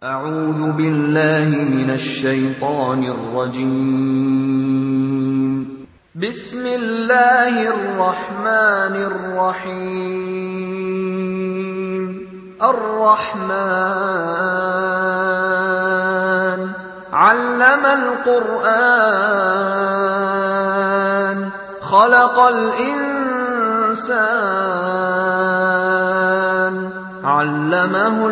أعوذ بالله من الشيطان الرجيم بسم الله الرحمن الرحيم الرحمن علم القرآن خلق الإنسان علمه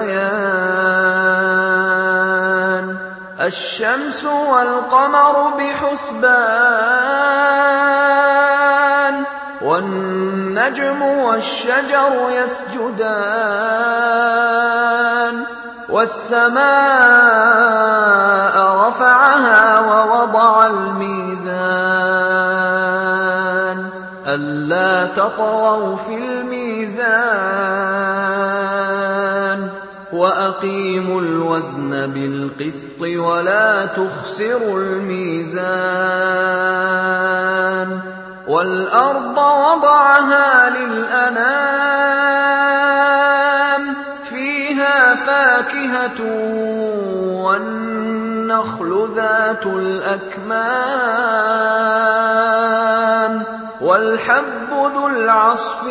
البيان الشمس والقمر بحسبان والنجم والشجر يسجدان والسماء رفعها ووضع الميزان ألا تطغوا في الميزان وأقيموا الوزن بالقسط ولا تخسروا الميزان والأرض وضعها للأنام فيها فاكهة والنخل ذات الأكمام والحب ذو العصف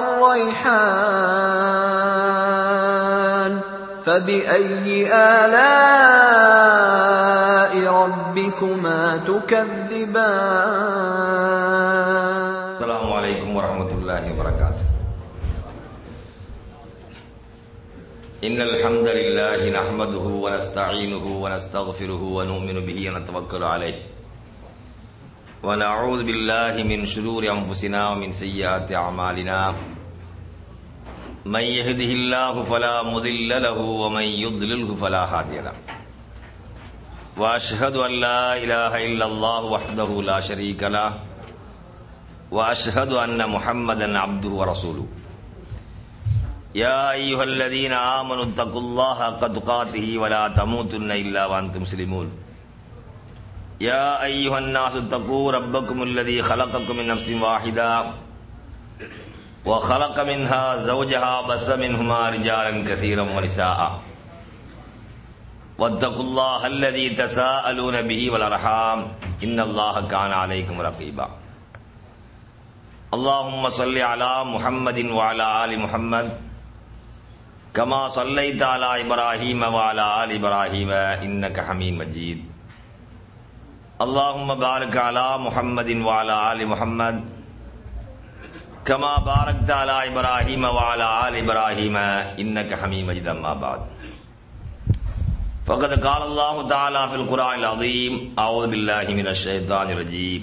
والريحان فبأي آلاء ربكما تكذبان السلام عليكم ورحمة الله وبركاته إن الحمد لله نحمده ونستعينه ونستغفره ونؤمن به ونتوكل عليه ونعوذ بالله من شرور أنفسنا ومن سيئات أعمالنا من يهده الله فلا مضل له ومن يضلله فلا هادي له وأشهد أن لا إله إلا الله وحده لا شريك له واشهد ان محمدا عبده ورسوله يا ايها الذين امنوا اتقوا الله حق تقاته ولا تموتن الا وانتم مسلمون يا ايها الناس اتقوا ربكم الذي خلقكم من نفس واحده وخلق منها زوجها بث منهما رجالا كثيرا ونساء واتقوا الله الذي تساءلون به والارحام ان الله كان عليكم رقيبا اللهم صل على محمد وعلى آل محمد كما صليت على إبراهيم وعلى آل إبراهيم إنك حميد مجيد اللهم بارك على محمد وعلى آل محمد كما باركت على إبراهيم وعلى آل إبراهيم إنك حميد مجيد أما بعد فقد قال الله تعالى في القرآن العظيم أعوذ بالله من الشيطان الرجيم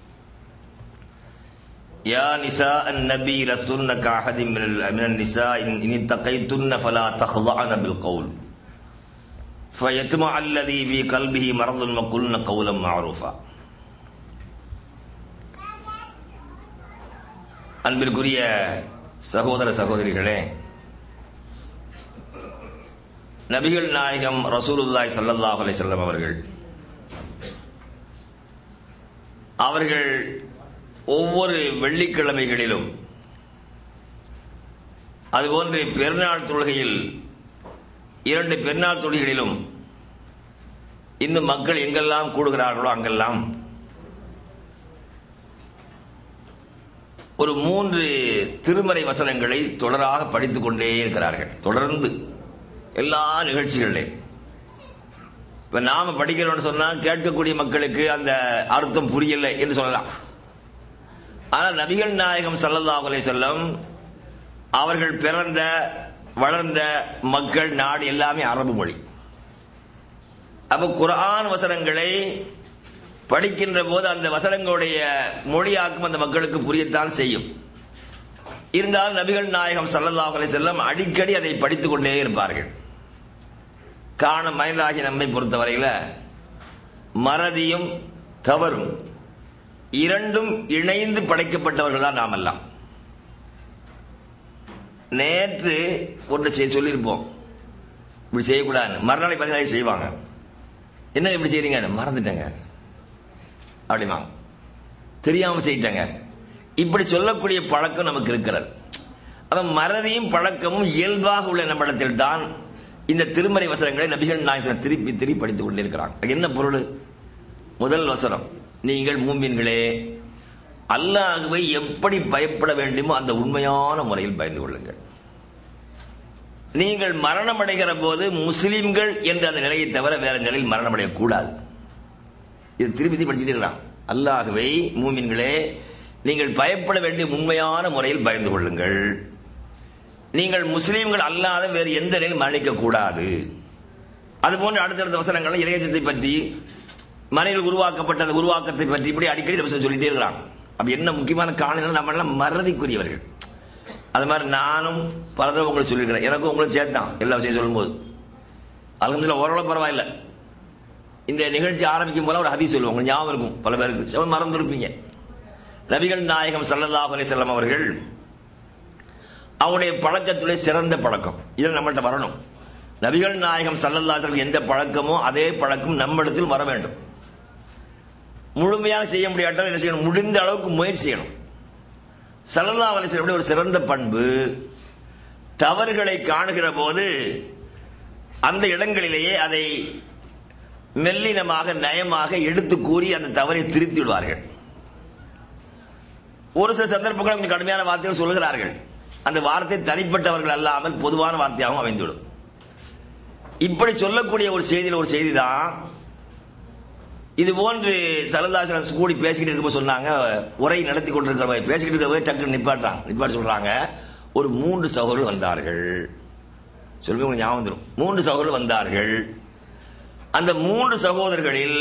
يا نساء النبي لستن كأحد من النساء إن اتقيتن فلا تخضعن بالقول فيتمع الذي في قلبه مرض وقلن قولا معروفا அன்பிற்குரிய சகோதர சகோதரிகளே நபிகள் நாயகம் ரசூலுல்லாய் சல்லல்லாஹ் அலைஹி அவர்கள் அவர்கள் ஒவ்வொரு வெள்ளிக்கிழமைகளிலும் அதுபோன்று பெருநாள் தொழுகையில் இரண்டு பெருநாள் தொழுகைகளிலும் இன்னும் மக்கள் எங்கெல்லாம் கூடுகிறார்களோ அங்கெல்லாம் ஒரு மூன்று திருமறை வசனங்களை தொடராக படித்துக் கொண்டே இருக்கிறார்கள் தொடர்ந்து எல்லா நிகழ்ச்சிகளிலே இப்ப நாம படிக்கிறோம்னு சொன்னா கேட்கக்கூடிய மக்களுக்கு அந்த அர்த்தம் புரியலை என்று சொல்லலாம் ஆனால் நபிகள் நாயகம் சல்லல்லாஹ் அலை செல்லம் அவர்கள் பிறந்த வளர்ந்த மக்கள் நாடு எல்லாமே அரபு மொழி அப்ப குரான் வசனங்களை படிக்கின்ற போது அந்த வசனங்களுடைய மொழியாக்கும் அந்த மக்களுக்கு புரியத்தான் செய்யும் இருந்தாலும் நபிகள் நாயகம் சல்லல்லாஹ் அலை செல்லம் அடிக்கடி அதை படித்துக் கொண்டே இருப்பார்கள் காண மயிலாகி நம்மை பொறுத்தவரையில மறதியும் தவறும் இரண்டும் இணைந்து படைக்கப்பட்டவர்கள் தான் நாம் எல்லாம் நேற்று ஒன்று செய்ய சொல்லியிருப்போம் இப்படி செய்யக்கூடாது மறுநாளை பதினாலு செய்வாங்க என்ன இப்படி செய்றீங்க மறந்துட்டேங்க அப்படிமா தெரியாம செய்யிட்டாங்க இப்படி சொல்லக்கூடிய பழக்கம் நமக்கு இருக்கிறது அப்ப மறதியும் பழக்கமும் இயல்பாக உள்ள நம்மிடத்தில் தான் இந்த திருமறை வசனங்களை நபிகள் நாயசன் திருப்பி திருப்பி படித்துக் கொண்டிருக்கிறாங்க அது என்ன பொருள் முதல் வசனம் நீங்கள் மூமின்களே அல்லாஹ்வை எப்படி பயப்பட வேண்டுமோ அந்த உண்மையான முறையில் பயந்து கொள்ளுங்கள் நீங்கள் மரணம் அடைகிற போது முஸ்லிம்கள் என்ற அந்த நிலையை தவிர வேற நிலையில் மரணம் அடையக்கூடாது இது திருப்பி திருப்பி படிச்சுட்டு இருக்கலாம் அல்லாஹ்வை மூமின்களே நீங்கள் பயப்பட வேண்டிய உண்மையான முறையில் பயந்து கொள்ளுங்கள் நீங்கள் முஸ்லீம்கள் அல்லாத வேறு எந்த நிலையில் மரணிக்க கூடாது அதுபோன்ற அடுத்தடுத்த வசனங்கள் இளையச்சத்தை பற்றி மனையில் உருவாக்கப்பட்ட அந்த உருவாக்கத்தை பற்றி இப்படி அடிக்கடி இந்த விஷயம் சொல்லிட்டே இருக்கிறாங்க அப்ப என்ன முக்கியமான காரணம் நம்ம எல்லாம் மறதிக்குரியவர்கள் அது மாதிரி நானும் பல தடவை உங்களுக்கு சொல்லியிருக்கிறேன் எனக்கும் உங்களுக்கு சேர்த்தான் எல்லா விஷயம் சொல்லும்போது அலகம்துல ஓரளவு பரவாயில்ல இந்த நிகழ்ச்சி ஆரம்பிக்கும் போல ஒரு ஹதீஸ் சொல்லுவோம் உங்களுக்கு ஞாபகம் இருக்கும் பல பேருக்கு சில மறந்துருப்பீங்க நபிகள் நாயகம் ஸல்லல்லாஹு அலைஹி வஸல்லம் அவர்கள் அவருடைய பழக்கத்துடைய சிறந்த பழக்கம் இது நம்மள்ட்ட வரணும் நபிகள் நாயகம் ஸல்லல்லாஹு அலைஹி வஸல்லம் எந்த பழக்கமோ அதே பழக்கம் நம்மிடத்தில் வர வேண்டும் முழுமையாக செய்ய முடியாட்டால் என்ன செய்யணும் முடிந்த அளவுக்கு முயற்சி செய்யணும் ஸல்லல்லாஹு அலைஹி வஸல்லம் ஒரு சிறந்த பண்பு தவறுகளை காணுகிற போது அந்த இடங்களிலேயே அதை மெல்லினமாக நயமாக எடுத்து கூறி அந்த தவறை திருத்தி விடுவார்கள் ஒரு சில சந்தர்ப்பங்கள் கொஞ்சம் கடுமையான வார்த்தைகள் சொல்லுகிறார்கள் அந்த வார்த்தை தனிப்பட்டவர்கள் அல்லாமல் பொதுவான வார்த்தையாகவும் அமைந்துவிடும் இப்படி சொல்லக்கூடிய ஒரு செய்தியில் ஒரு செய்தி தான் இது போன்று சரதாசனம் கூடி பேசிக்கிட்டு இருக்கும்போது சொன்னாங்க உரை நடத்தி கொண்டிருக்கிற பேசிக்கிட்டு இருக்கிற போது டக்குன்னு நிப்பாட்டான் நிப்பாட்டு சொல்றாங்க ஒரு மூன்று சகோதரர்கள் வந்தார்கள் சொல்லுங்க உங்களுக்கு ஞாபகம் வந்துரும் மூன்று சகோதரர்கள் வந்தார்கள் அந்த மூன்று சகோதரர்களில்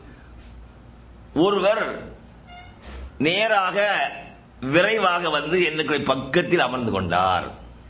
ஒருவர் நேராக விரைவாக வந்து என்னுடைய பக்கத்தில் அமர்ந்து கொண்டார்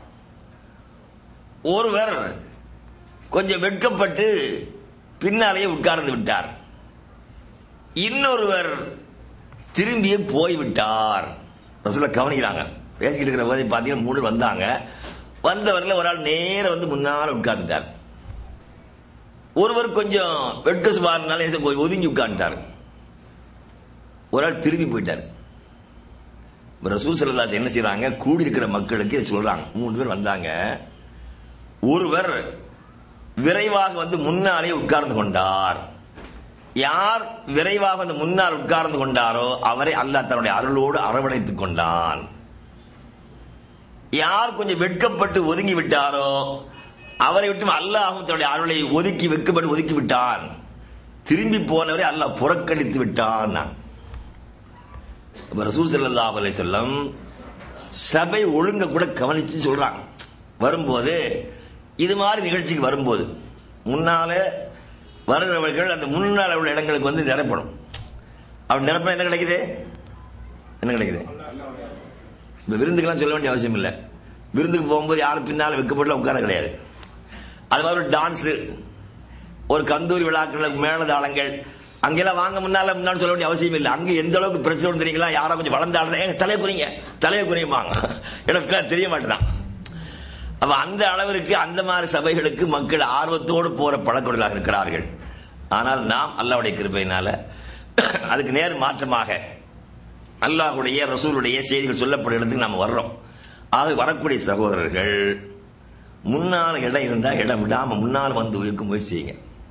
ஒருவர் கொஞ்சம் வெட்கப்பட்டு பின்னாலேயே உட்கார்ந்து விட்டார் இன்னொருவர் திரும்பியே போய்விட்டார் ரசூல கவனிக்கிறாங்க பேசிக்கிட்டு இருக்கிற போது பார்த்தீங்கன்னா மூணு வந்தாங்க வந்தவர்கள் ஒரு ஆள் நேர வந்து முன்னால் உட்கார்ந்துட்டார் ஒருவர் கொஞ்சம் வெட்க சுமாரினால கொஞ்சம் ஒதுங்கி உட்கார்ந்துட்டார் ஒரு ஆள் திரும்பி போயிட்டார் ரசூல் சல்லாஸ் என்ன செய்யறாங்க கூடி இருக்கிற மக்களுக்கு இதை சொல்றாங்க மூணு பேர் வந்தாங்க ஒருவர் விரைவாக வந்து முன்னாலே உட்கார்ந்து கொண்டார் யார் விரைவாக வந்து முன்னால் உட்கார்ந்து கொண்டாரோ அவரை அல்லாஹ் தன்னுடைய அருளோடு அரவணைத்துக் கொண்டான் யார் கொஞ்சம் வெட்கப்பட்டு ஒதுங்கி விட்டாரோ அவரை விட்டு அல்லாஹும் தன்னுடைய அருளை ஒதுக்கி வெட்கப்பட்டு ஒதுக்கி விட்டான் திரும்பி போனவரை அல்லாஹ் புறக்கணித்து விட்டான் ரசூல் ஸல்லல்லாஹு அலைஹி வஸல்லம் சபை ஒழுங்க கூட கவனிச்சு சொல்றாங்க வரும்போது இது மாதிரி நிகழ்ச்சிக்கு வரும்போது முன்னால வருகிறவர்கள் அந்த முன்னால் உள்ள இடங்களுக்கு வந்து நிரப்பணும் அப்படி நிரப்ப என்ன கிடைக்குது என்ன கிடைக்குது இப்ப விருந்துக்கெல்லாம் சொல்ல வேண்டிய அவசியம் இல்லை விருந்துக்கு போகும்போது யாரும் பின்னால வைக்கப்பட்டு உட்கார கிடையாது அது மாதிரி ஒரு டான்ஸ் ஒரு கந்தூரி விழாக்கள் மேலதாளங்கள் அங்கெல்லாம் வாங்க முன்னால முன்னாடி சொல்ல வேண்டிய அவசியம் இல்லை அங்க எந்த அளவுக்கு பிரச்சனை தெரியுங்களா யாரோ கொஞ்சம் வளர்ந்த ஆளுதான் ஏங்க தலையை குறிங்க தலையை குறியுமாங்க எனக்கு தெரிய மாட்டேதான் அப்ப அந்த அளவிற்கு அந்த மாதிரி சபைகளுக்கு மக்கள் ஆர்வத்தோடு போற பழக்கொடலாக இருக்கிறார்கள் ஆனால் நாம் அல்லாவுடைய கிருபையினால அதுக்கு நேர் மாற்றமாக அல்லாஹுடைய ரசூலுடைய செய்திகள் சொல்லப்படும் இடத்துக்கு நாம வர்றோம் ஆக வரக்கூடிய சகோதரர்கள் முன்னால் இடம் இருந்தா இடம் விடாம முன்னால் வந்து உயிர்க்கும் முயற்சி செய்யுங்க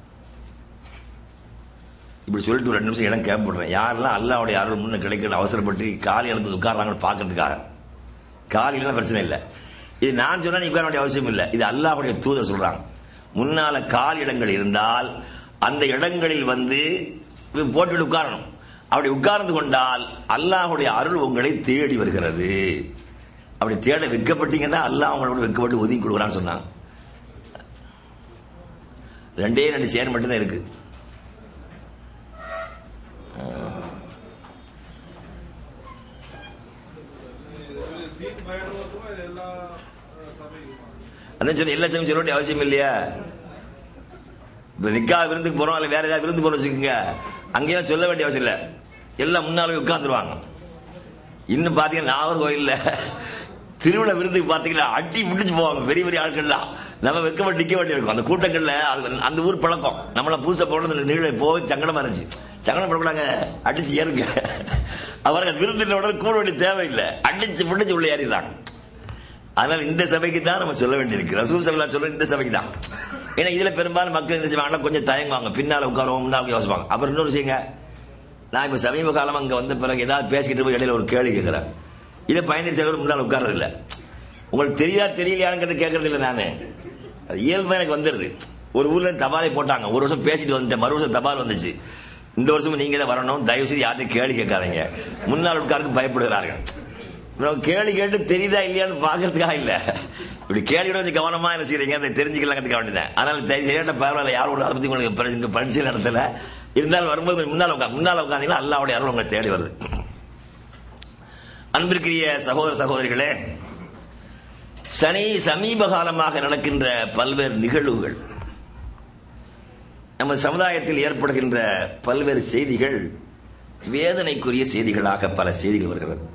இப்படி சொல்லிட்டு ஒரு ரெண்டு நிமிஷம் இடம் கேட்படுறேன் யாரெல்லாம் அல்லாவுடைய அருள் முன்ன கிடைக்கணும் அவசரப்பட்டு காலி இடத்துல உட்கார்றாங்கன்னு பாக்குறதுக்காக காலிலாம் பிரச்சனை இல்லை இது நான் சொன்னா நீ உட்கார வேண்டிய அவசியம் இல்லை இது அல்லாஹுடைய தூதர் சொல்றாங்க முன்னால கால் இடங்கள் இருந்தால் அந்த இடங்களில் வந்து போட்டு உட்காரணும் அப்படி உட்கார்ந்து கொண்டால் அல்லாஹுடைய அருள் உங்களை தேடி வருகிறது அப்படி தேட வைக்கப்பட்டீங்கன்னா அல்லாஹ் உங்களோட வைக்கப்பட்டு ஒதுக்கி கொடுக்குறான்னு சொன்னாங்க ரெண்டே ரெண்டு சேர் மட்டும்தான் இருக்கு அதான் சொல்லி எல்லா சமயம் சொல்ல வேண்டிய அவசியம் இல்லையா இப்ப நிக்கா விருந்துக்கு போறோம் இல்ல வேற ஏதாவது விருந்து போறோம் வச்சுக்கோங்க அங்கேயும் சொல்ல வேண்டிய அவசியம் இல்ல எல்லாம் முன்னாலே உட்கார்ந்துருவாங்க இன்னும் பாத்தீங்கன்னா நாகர்கோயில்ல திருவிழா விருந்துக்கு பாத்தீங்கன்னா அடி முடிச்சு போவாங்க பெரிய பெரிய ஆட்கள்லாம் நம்ம வெக்கப்பட்டு நிக்க வேண்டியிருக்கும் அந்த கூட்டங்கள்ல அந்த ஊர் பழக்கம் நம்மள புதுசா போனது நிகழ போய் சங்கடமா இருந்துச்சு சங்கடம் படக்கூடாங்க அடிச்சு ஏறுங்க அவர்கள் விருந்தின உடனே கூட வேண்டிய தேவையில்லை அடிச்சு முடிச்சு உள்ள ஏறிடுறாங்க அதனால இந்த சபைக்கு தான் நம்ம சொல்ல வேண்டியிருக்கு ரசூல் சல்லா சொல்ல இந்த சபைக்கு தான் ஏன்னா இதுல பெரும்பாலும் மக்கள் என்ன செய்வாங்கன்னா கொஞ்சம் தயங்குவாங்க பின்னால உட்காருவோம் முன்னால யோசிப்பாங்க அப்புறம் இன்னொரு விஷயங்க நான் இப்ப சமீப காலம் அங்க வந்த பிறகு ஏதாவது பேசிக்கிட்டு போய் இடையில ஒரு கேள்வி கேட்கிறேன் இதை பயந்துட்டு சிலர் முன்னால் உட்கார்றது இல்ல உங்களுக்கு தெரியா தெரியலையாங்கிறது கேட்கறது இல்லை நானு அது இயல்பா எனக்கு வந்துருது ஒரு ஊர்ல இருந்து தபாலை போட்டாங்க ஒரு வருஷம் பேசிட்டு வந்துட்டேன் மறு வருஷம் தபால் வந்துச்சு இந்த வருஷமும் நீங்க தான் வரணும் தயவு செய்து யார்ட்டும் கேள்வி கேட்காதீங்க முன்னாள் உட்காருக்கு பயப்படுகிறார்கள் நம்ம கேள்வி கேட்டு தெரியுதா இல்லையான்னு பாக்குறதுக்காக இல்ல இப்படி கேள்வியோட கொஞ்சம் கவனமா என்ன செய்றீங்க அதை தெரிஞ்சுக்கலாங்கிறதுக்காக வேண்டியதான் அதனால தெரியாட்ட பரவாயில்ல யாரோட அதை பத்தி உங்களுக்கு பரி- இங்க பரிசீலனை நடத்தல இருந்தாலும் வரும்போது கொஞ்சம் முன்னால உட்கா முன்னால உட்காந்தீங்கன்னா அல்லாவுடைய அருள் உங்களை தேடி வருது அன்பிற்குரிய சகோதர சகோதரிகளே சனி சமீப காலமாக நடக்கின்ற பல்வேறு நிகழ்வுகள் நமது சமுதாயத்தில் ஏற்படுகின்ற பல்வேறு செய்திகள் வேதனைக்குரிய செய்திகளாக பல செய்திகள் வருகிறது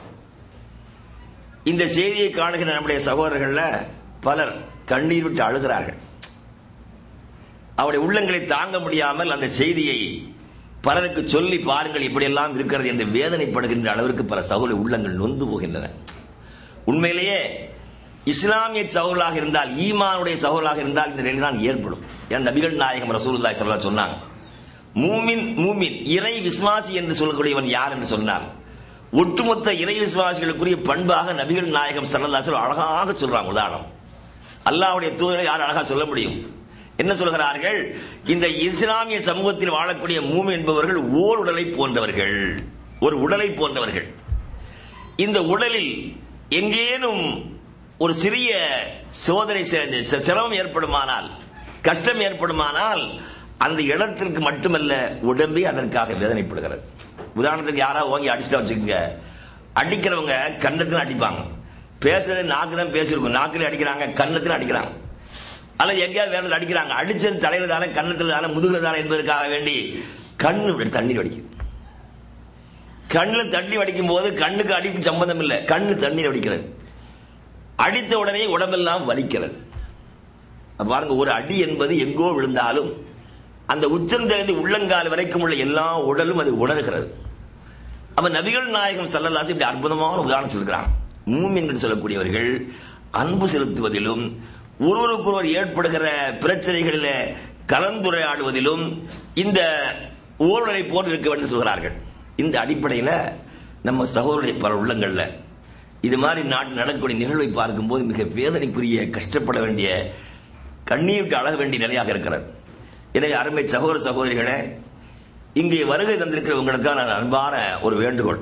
இந்த செய்தியை காணுகிற நம்முடைய சகோதரர்கள்ல பலர் கண்ணீர் விட்டு அழுகிறார்கள் அவருடைய உள்ளங்களை தாங்க முடியாமல் அந்த செய்தியை பலருக்கு சொல்லி பாருங்கள் இப்படியெல்லாம் இருக்கிறது என்று வேதனைப்படுகின்ற அளவிற்கு பல சகோதர உள்ளங்கள் நொந்து போகின்றன உண்மையிலேயே இஸ்லாமிய சகோதராக இருந்தால் ஈமானுடைய சகோதராக இருந்தால் இந்த நிலை தான் ஏற்படும் என் நபிகள் நாயகம் ரசூலுல்லாஹி ஸல்லல்லாஹு அலைஹி சொன்னாங்க மூமின் மூமின் இறை விசுவாசி என்று சொல்லக்கூடியவன் யார் என்று சொன்னார் ஒட்டுமொத்த இறை விசுவாசிகளுக்குரிய பண்பாக நபிகள் நாயகம் ஸல்லல்லாஹு அலைஹி வஸல்லம் அழகாக சொல்றாங்க உதாரணம் அல்லாஹ்வுடைய தூதரை யார் அழகா சொல்ல முடியும் என்ன சொல்கிறார்கள் இந்த இஸ்லாமிய சமூகத்தில் வாழக்கூடிய மூமி என்பவர்கள் ஓர் உடலை போன்றவர்கள் ஒரு உடலை போன்றவர்கள் இந்த உடலில் எங்கேனும் ஒரு சிறிய சோதனை செ- செ- சிரமம் ஏற்படுமானால் கஷ்டம் ஏற்படுமானால் அந்த இடத்திற்கு மட்டுமல்ல உடம்பே அதற்காக வேதனைப்படுகிறது உதாரணத்துக்கு யாராவது ஓங்கி அடிச்சுட்டா வச்சுக்கோங்க அடிக்கிறவங்க கன்னத்தில் அடிப்பாங்க பேசுறது நாக்கு தான் பேசியிருக்கும் நாக்கில் அடிக்கிறாங்க கன்னத்தில் அடிக்கிறாங்க அல்லது எங்கேயாவது வேற அடிக்கிறாங்க அடிச்சது தலையில தானே கன்னத்தில் தானே முதுகுல தானே என்பதற்காக வேண்டி கண்ணு இப்படி தண்ணீர் வடிக்குது கண்ணுல தண்ணி வடிக்கும் போது கண்ணுக்கு அடிப்பு சம்பந்தம் இல்லை கண்ணு தண்ணீர் வடிக்கிறது அடித்த உடனே உடம்பெல்லாம் வலிக்கிறது அப்ப பாருங்க ஒரு அடி என்பது எங்கோ விழுந்தாலும் அந்த உச்சம் தெரிந்து உள்ளங்கால் வரைக்கும் உள்ள எல்லா உடலும் அது உணர்கிறது அப்ப நபிகள் நாயகம் சல்லல்லாசி இப்படி அற்புதமான உதாரணம் சொல்கிறான் மூமின்கள் சொல்லக்கூடியவர்கள் அன்பு செலுத்துவதிலும் ஒருவருக்கொருவர் ஏற்படுகிற பிரச்சனைகளில கலந்துரையாடுவதிலும் இந்த ஓர்வலை போல் இருக்க வேண்டும் சொல்கிறார்கள் இந்த அடிப்படையில நம்ம சகோதரருடைய பல உள்ளங்கள்ல இது மாதிரி நாட்டு நடக்கக்கூடிய நிகழ்வை பார்க்கும்போது மிக வேதனைக்குரிய கஷ்டப்பட வேண்டிய கண்ணீர் விட்டு அழக வேண்டிய நிலையாக இருக்கிறது எனவே அருமை சகோதர சகோதரிகளே இங்கே வருகை தந்திருக்கிற உங்களுக்கு நான் அன்பான ஒரு வேண்டுகோள்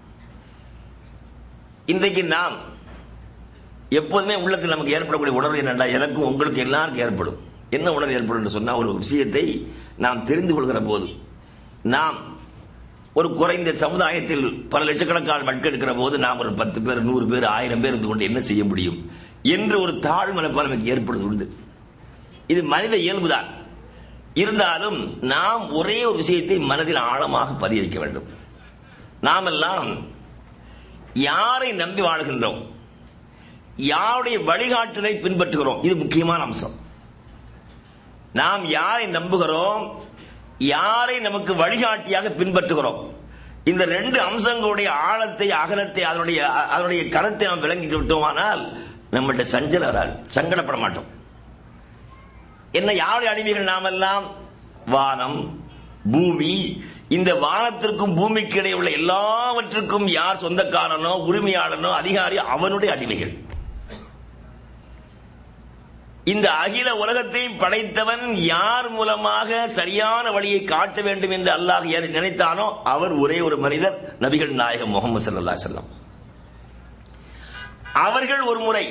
இன்றைக்கு நாம் எப்போதுமே உள்ளத்தில் நமக்கு ஏற்படக்கூடிய உணர்வு என்னடா எனக்கும் உங்களுக்கு எல்லாருக்கும் ஏற்படும் என்ன உணர்வு ஏற்படும் என்று சொன்னா ஒரு விஷயத்தை நாம் தெரிந்து கொள்கிற போது நாம் ஒரு குறைந்த சமுதாயத்தில் பல லட்சக்கணக்கான மக்கள் இருக்கிற போது நாம் ஒரு பத்து பேர் நூறு பேர் ஆயிரம் பேர் இருந்து கொண்டு என்ன செய்ய முடியும் என்று ஒரு தாழ் மனப்பால் நமக்கு ஏற்படுவது உண்டு இது மனித இயல்புதான் இருந்தாலும் நாம் ஒரே ஒரு விஷயத்தை மனதில் ஆழமாக பதிய வைக்க வேண்டும் நாமெல்லாம் யாரை நம்பி வாழ்கின்றோம் யாருடைய வழிகாட்டுதலை பின்பற்றுகிறோம் இது முக்கியமான அம்சம் நாம் யாரை நம்புகிறோம் யாரை நமக்கு வழிகாட்டியாக பின்பற்றுகிறோம் இந்த ரெண்டு அம்சங்களுடைய ஆழத்தை அகலத்தை அதனுடைய அதனுடைய கருத்தை நாம் விளங்கிட்டு விட்டோமானால் நம்மகிட்ட சஞ்சலம் வராது சங்கடப்பட மாட்டோம் என்ன யாருடைய அடிமைகள் நாமெல்லாம் வானம் பூமி இந்த வானத்திற்கும் பூமிக்கு இடையே உள்ள எல்லாவற்றுக்கும் யார் சொந்தக்காரனோ உரிமையாளனோ அதிகாரி அவனுடைய அடிமைகள் இந்த அகில உலகத்தையும் படைத்தவன் யார் மூலமாக சரியான வழியை காட்ட வேண்டும் என்று அல்லாஹ் எதை நினைத்தானோ அவர் ஒரே ஒரு மனிதர் நபிகள் நாயகம் முகமது சல்லா செல்லம் அவர்கள் ஒரு முறை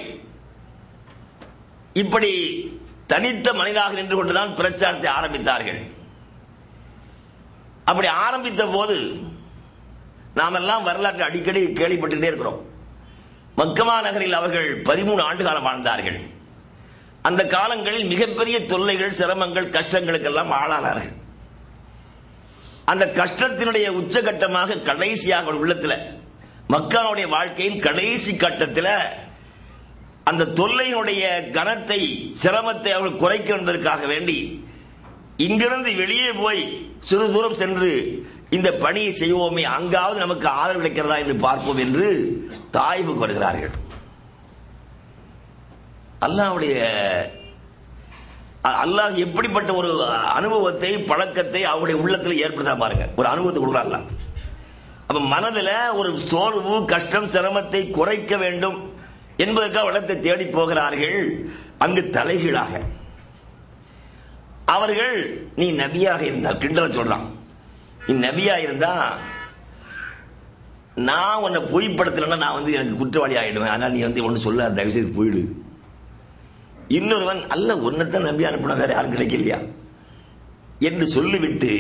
இப்படி தனித்த மனிதாக நின்று கொண்டுதான் பிரச்சாரத்தை ஆரம்பித்தார்கள் அப்படி ஆரம்பித்த போது நாமெல்லாம் வரலாற்று அடிக்கடி கேள்விப்பட்டுட்டே இருக்கிறோம் மக்கமா நகரில் அவர்கள் பதிமூணு ஆண்டு காலம் வாழ்ந்தார்கள் அந்த காலங்களில் மிகப்பெரிய தொல்லைகள் சிரமங்கள் கஷ்டங்களுக்கெல்லாம் ஆளானார்கள் அந்த கஷ்டத்தினுடைய உச்சகட்டமாக கடைசியாக அவர் உள்ளத்துல மக்காவுடைய வாழ்க்கையின் கடைசி கட்டத்தில் அந்த தொல்லையினுடைய கனத்தை சிரமத்தை அவர்கள் குறைக்க என்பதற்காக வேண்டி இங்கிருந்து வெளியே போய் சிறு தூரம் சென்று இந்த பணியை செய்வோமே அங்காவது நமக்கு ஆதரவு கிடைக்கிறதா என்று பார்ப்போம் என்று தாய்வுக்கு வருகிறார்கள் அல்லாவுடைய அ- அல்லாஹ் எப்படிப்பட்ட ஒரு அனுபவத்தை பழக்கத்தை அவருடைய உள்ளத்தில் ஏற்படுத்தா பாருங்க ஒரு அனுபவத்தை கொடுக்குறான் அல்லாஹ். அப்ப மனதுல ஒரு சோர்வு கஷ்டம் சிரமத்தை குறைக்க வேண்டும் என்பதற்காக இடத்தை தேடி போகிறார்கள் அங்கு தலைகீழாக அவர்கள் நீ நபியாக இருந்தா கிண்டல சொல்றான் நீ நபியா இருந்தா நான் உன்னை பொய்ப்படுத்தலைன்னா நான் வந்து எனக்கு குற்றவாளி ஆயிடுவேன் அதனால நீ வந்து ஒண்ணு சொல்ல தயவு செய்து போயிடு இன்னொருவன் அல்ல ஒன்னதான் நம்பி அனுப்பின வேற யாரும் கிடைக்கலையா என்று சொல்லிவிட்டு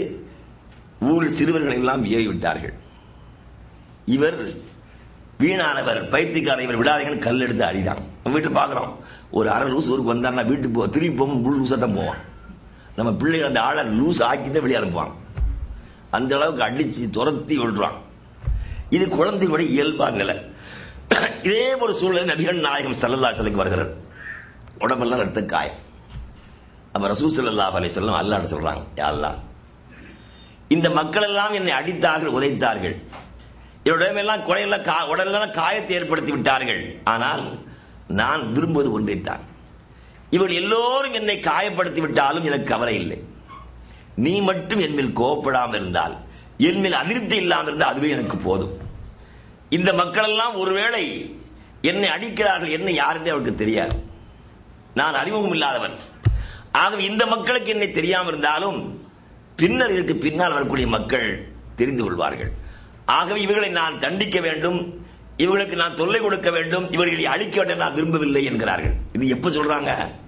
ஊரில் சிறுவர்கள் எல்லாம் ஏறி விட்டார்கள் இவர் வீணானவர் பைத்தியக்கார இவர் விடாதீங்கன்னு கல் எடுத்து அடிடான் நம்ம வீட்டில் பார்க்குறோம் ஒரு அரை லூஸ் ஊருக்கு வந்தாருன்னா வீட்டுக்கு போ திரும்பி போகும் முழு லூஸாக தான் போவான் நம்ம பிள்ளைகள் அந்த ஆளை லூஸ் ஆக்கி தான் வெளியே அனுப்புவான் அந்த அளவுக்கு அடிச்சு துரத்தி விடுறான் இது குழந்தையோட இயல்பான நிலை இதே ஒரு சூழ்நிலை நபிகள் நாயகம் சல்லல்லா சிலைக்கு வருகிறது உடம்பெல்லாம் ரத்த காயம் அப்ப ரசூல் ஸல்லல்லாஹு அலைஹி வஸல்லம் அல்லாஹ் சொல்றாங்க யா அல்லாஹ் இந்த மக்கள் எல்லாம் என்னை அடித்தார்கள் உதைத்தார்கள் என்னோட உடம்பெல்லாம் குறையெல்லாம் கா உடலெல்லாம் காயத்தை ஏற்படுத்தி விட்டார்கள் ஆனால் நான் விரும்புவது ஒன்றைத்தான் இவர்கள் எல்லோரும் என்னை காயப்படுத்தி விட்டாலும் எனக்கு கவலை இல்லை நீ மட்டும் என் மேல் கோபப்படாமல் இருந்தால் என் மேல் அதிருப்தி இல்லாமல் இருந்தால் அதுவே எனக்கு போதும் இந்த மக்கள் எல்லாம் ஒருவேளை என்னை அடிக்கிறார்கள் என்ன யாருன்னே அவருக்கு தெரியாது நான் அறிமுகம் இல்லாதவன் ஆகவே இந்த மக்களுக்கு என்னை தெரியாமல் இருந்தாலும் பின்னர் இதற்கு பின்னால் வரக்கூடிய மக்கள் தெரிந்து கொள்வார்கள் ஆகவே இவர்களை நான் தண்டிக்க வேண்டும் இவர்களுக்கு நான் தொல்லை கொடுக்க வேண்டும் இவர்களை அழிக்க வேண்டும் நான் விரும்பவில்லை என்கிறார்கள் இது எப்ப சொல்றாங்க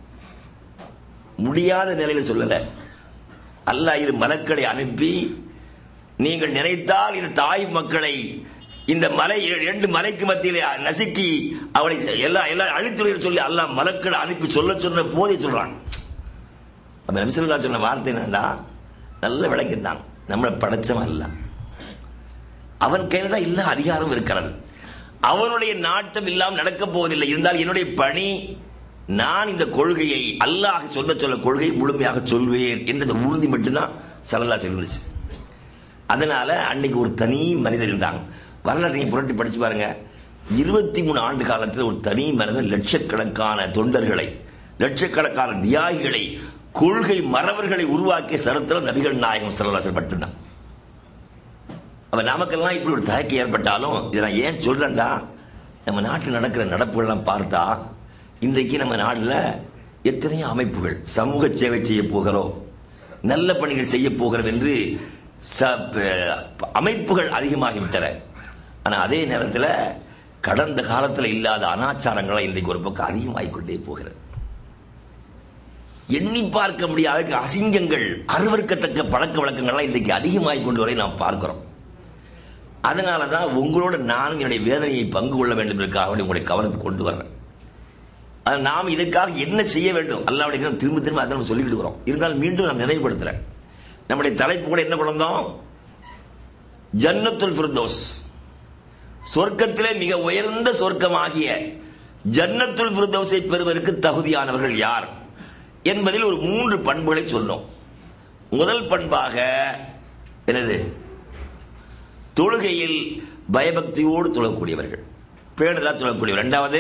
முடியாத நிலையில சொல்லல அல்லாஹ் இரு மலக்களை அனுப்பி நீங்கள் நினைத்தால் இந்த தாய் மக்களை இந்த மலை இரண்டு மலைக்கு மத்தியிலே நசுக்கி அவளை எல்லா எல்லா அழித்துறையில் சொல்லி அல்லாஹ் மலக்களை அனுப்பி சொல்ல சொன்ன போதே சொல்றான் அப்ப நபிசல்லா சொன்ன வார்த்தை என்னடா நல்ல விளக்கித்தான் நம்மளை படைச்சவன் அல்ல அவன் கையில தான் எல்லா அதிகாரம் இருக்கிறது அவனுடைய நாட்டம் இல்லாமல் நடக்கப் போவதில்லை இருந்தால் என்னுடைய பணி நான் இந்த கொள்கையை அல்லாஹ் சொல்ல சொல்ல கொள்கை முழுமையாக சொல்வேன் என்ற உறுதி மட்டும்தான் சல்லல்லா இருந்துச்சு அதனால அன்னைக்கு ஒரு தனி மனிதர் இருந்தாங்க வரலாற்றை நீங்க புரட்டி படிச்சு பாருங்க இருபத்தி மூணு ஆண்டு காலத்தில் ஒரு தனி மனிதன் லட்சக்கணக்கான தொண்டர்களை லட்சக்கணக்கான தியாகிகளை கொள்கை மறவர்களை உருவாக்கிய சரித்திரம் நபிகள் நாயகம் சரலாசன் மட்டும்தான் அப்ப நமக்கெல்லாம் இப்படி ஒரு தயக்கம் ஏற்பட்டாலும் இதை நான் ஏன் சொல்றேன்டா நம்ம நாட்டில் நடக்கிற நடப்புகள்லாம் பார்த்தா இன்றைக்கு நம்ம நாட்டில் எத்தனையோ அமைப்புகள் சமூக சேவை செய்ய போகிறோம் நல்ல பணிகள் செய்ய போகிறோம் என்று ச- ப- அமைப்புகள் அதிகமாகிவிட்டன ஆனா அதே நேரத்தில் கடந்த காலத்தில் இல்லாத அனாச்சாரங்களை இன்றைக்கு ஒரு பக்கம் அதிகமாகிக் கொண்டே போகிறது எண்ணி பார்க்க முடியாத அசிங்கங்கள் அருவருக்கத்தக்க பழக்க வழக்கங்கள்லாம் இன்றைக்கு அதிகமாகிக் கொண்டு வரை நாம் பார்க்கிறோம் அதனால தான் உங்களோட நானும் என்னுடைய வேதனையை பங்கு கொள்ள வேண்டும் என்பதற்காக வேண்டி உங்களுடைய கவனத்துக்கு கொண்டு வர்றேன் அது நாம் இதற்காக என்ன செய்ய வேண்டும் அல்லாவுடைய கிரகம் திரும்ப திரும்ப அதை நம்ம சொல்லிக்கிட்டு வரோம் இருந்தாலும் மீண்டும் நான் நினைவுபடுத்துறேன் நம்முடைய தலைப்பு கூட என்ன குழந்தோம் ஜன்னத்துல் ஃபிர்தோஸ் சொர்க்கத்திலே மிக உயர்ந்த சொர்க்கமாகிய ஜன்னத்துல் ஃபிர்தோஸை பெறுவதற்கு தகுதியானவர்கள் யார் என்பதில் ஒரு மூன்று பண்புகளை சொன்னோம் முதல் பண்பாக என்னது தொழுகையில் பயபக்தியோடு தொழக்கூடியவர்கள் பேணுதலா தொழக்கூடியவர் இரண்டாவது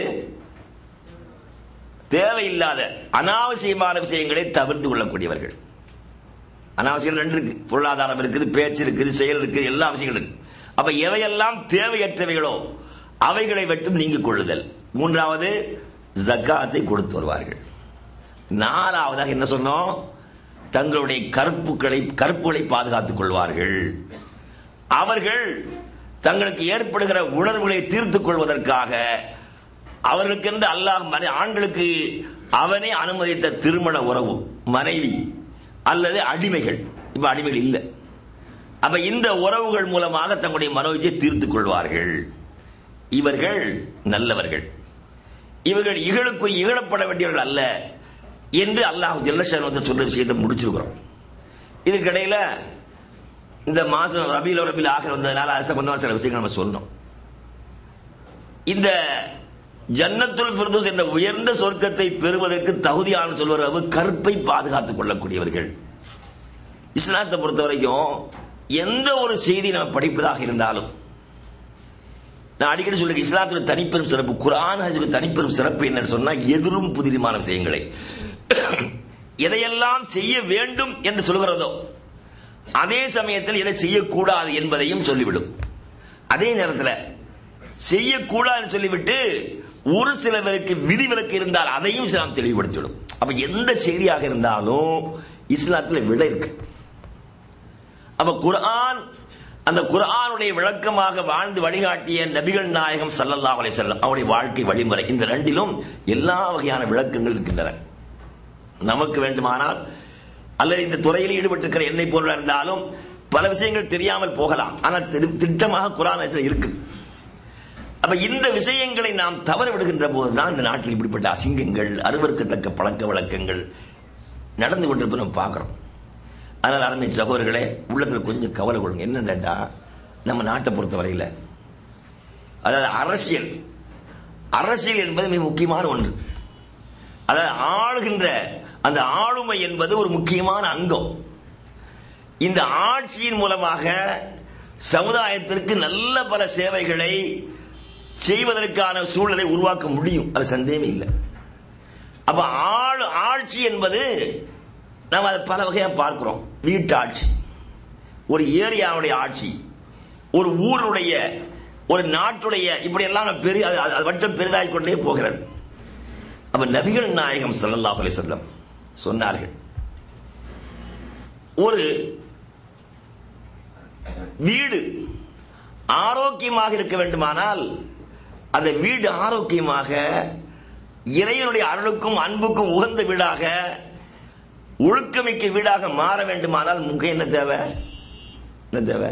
தேவையில்லாத அனாவசியமான விஷயங்களை தவிர்த்து கொள்ளக்கூடியவர்கள் அனாவசியம் ரெண்டு இருக்கு பொருளாதாரம் இருக்குது பேச்சு இருக்குது செயல் இருக்குது எல்லா விஷயங்களும் இருக்கு அப்ப எவையெல்லாம் தேவையற்றவைகளோ அவைகளை விட்டும் நீங்கிக் கொள்ளுதல் மூன்றாவது ஜக்காத்தை கொடுத்து வருவார்கள் நாலாவதாக என்ன சொன்னோம் தங்களுடைய கற்புகளை கற்புகளை பாதுகாத்துக் கொள்வார்கள் அவர்கள் தங்களுக்கு ஏற்படுகிற உணர்வுகளை தீர்த்துக் கொள்வதற்காக அவர்களுக்கென்று அல்லாஹ் மனை- ஆண்களுக்கு அவனே அனுமதித்த திருமண உறவு மனைவி அல்லது அடிமைகள் இப்ப அடிமைகள் இல்லை அப்ப இந்த உறவுகள் மூலமாக தங்களுடைய மனோஜை தீர்த்துக் கொள்வார்கள் இவர்கள் நல்லவர்கள் இவர்கள் இகழுக்கு இகழப்பட வேண்டியவர்கள் அல்ல என்று அல்லாஹ் ஜல்லஷன் சொல்ற விஷயத்தை முடிச்சிருக்கிறோம் இதுக்கிடையில இந்த மாசம் ரபியில் ரபில் ஆக வந்ததுனால அது சம்பந்தமா சில விஷயங்கள் நம்ம சொன்னோம் இந்த ஜன்னத்துல் ஃபிர்தௌஸ் என்ற உயர்ந்த சொர்க்கத்தை பெறுவதற்கு தகுதியான சொல்வர் கற்பை பாதுகாத்துக் கொள்ளக்கூடியவர்கள் இஸ்லாத்தை பொறுத்த வரைக்கும் எந்த ஒரு செய்தி நம்ம படிப்பதாக இருந்தாலும் நான் அடிக்கடி சொல்லுங்க இஸ்லாத்துல தனிப்பெரும் சிறப்பு குரான் ஹஜுக்கு தனிப்பெரும் சிறப்பு என்னன்னு சொன்னா எதிரும் புதிருமான விஷயங்களை எதையெல்லாம் செய்ய வேண்டும் என்று சொல்கிறதோ அதே சமயத்தில் எதை செய்யக்கூடாது என்பதையும் சொல்லிவிடும் அதே நேரத்தில் செய்யக்கூடாதுன்னு சொல்லிவிட்டு ஒரு சில பேருக்கு விதிவிலக்கு இருந்தால் அதையும் இஸ்லாம் தெளிவுபடுத்திவிடும் அப்ப எந்த செய்தியாக இருந்தாலும் இஸ்லாத்தில் விட இருக்கு அப்ப குர்ஆன் அந்த குர்ஆனுடைய விளக்கமாக வாழ்ந்து வழிகாட்டிய நபிகள் நாயகம் ஸல்லல்லாஹு அலைஹி வஸல்லம் அவருடைய வாழ்க்கை வழிமுறை இந்த ரெண்டிலும் எல்லா வகையான விளக்கங்கள் இருக்கின்றன நமக்கு வேண்டுமானால் அல்லது இந்த துறையில் ஈடுபட்டிருக்கிற என்னை போன்ற இருந்தாலும் பல விஷயங்கள் தெரியாமல் போகலாம் ஆனால் திரு- திட்டமாக குரான் இருக்கு அப்ப இந்த விஷயங்களை நாம் தவற விடுகின்ற போதுதான் இந்த நாட்டில் இப்படிப்பட்ட அசிங்கங்கள் அருவருக்கத்தக்க பழக்க வழக்கங்கள் நடந்து கொண்டிருப்பதை நம்ம பார்க்கிறோம் அதனால் அருமை சகோதரர்களே உள்ளத்தில் கொஞ்சம் கவலை கொள்ளுங்க என்னன்னா நம்ம நாட்டை பொறுத்தவரையில் அதாவது அரசியல் அரசியல் என்பது மிக முக்கியமான ஒன்று அதாவது ஆளுகின்ற அந்த ஆளுமை என்பது ஒரு முக்கியமான அங்கம் இந்த ஆட்சியின் மூலமாக சமுதாயத்திற்கு நல்ல பல சேவைகளை செய்வதற்கான சூழலை உருவாக்க முடியும் அது சந்தேகமே இல்லை அப்ப ஆள் ஆட்சி என்பது நாம் அதை பல வகையா பார்க்கிறோம் வீட்டாட்சி ஒரு ஏரியாவுடைய ஆட்சி ஒரு ஊருடைய ஒரு நாட்டுடைய இப்படி எல்லாம் நம்ம பெரிய அது- அது மட்டும் பெரிதாகிக் கொண்டே போகிறது அப்ப நபிகள் நாயகம் ஸல்லல்லாஹு அலைஹி வஸல்லம் சொன்னார்கள் ஒரு வீடு ஆரோக்கியமாக இருக்க வேண்டுமானால் அந்த வீடு ஆரோக்கியமாக இறைவனுடைய அருளுக்கும் அன்புக்கும் உகந்த வீடாக ஒழுக்கமிக்க வீடாக மாற வேண்டுமானால் முக்கியம் என்ன தேவை என்ன தேவை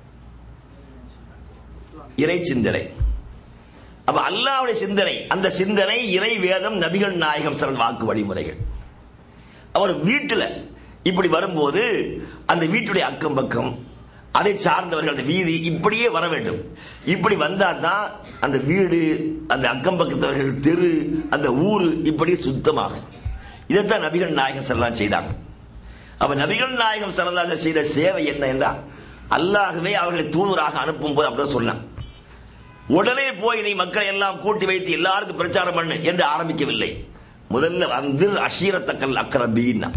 இறை சிந்தனை அப்ப அல்லாஹ்வுடைய சிந்தனை அந்த சிந்தனை இறை வேதம் நபிகள் நாயகம் சரண் வாக்கு வழிமுறைகள் அவர் வீட்டுல இப்படி வரும்போது அந்த வீட்டுடைய அக்கம் பக்கம் அதை சார்ந்தவர்கள் அந்த வீதி இப்படியே வர வேண்டும் இப்படி வந்தா தான் அந்த வீடு அந்த அக்கம் பக்கத்தவர்கள் தெரு அந்த ஊரு இப்படி சுத்தமாகும் இதைத்தான் நபிகள் நாயகம் செல்லாம் செய்தாங்க அப்ப நபிகள் நாயகம் செல்லதாக செய்த சேவை என்ன என்றால் அல்லாகவே அவர்களை தூதராக அனுப்பும் போது அப்படியே சொன்னான் உடனே போய் நீ மக்களை எல்லாம் கூட்டி வைத்து எல்லாருக்கும் பிரச்சாரம் பண்ணு என்று ஆரம்பிக்கவில்லை முதல்ல வந்து அஷீரத்தக்கல் அக்கரபீன்னா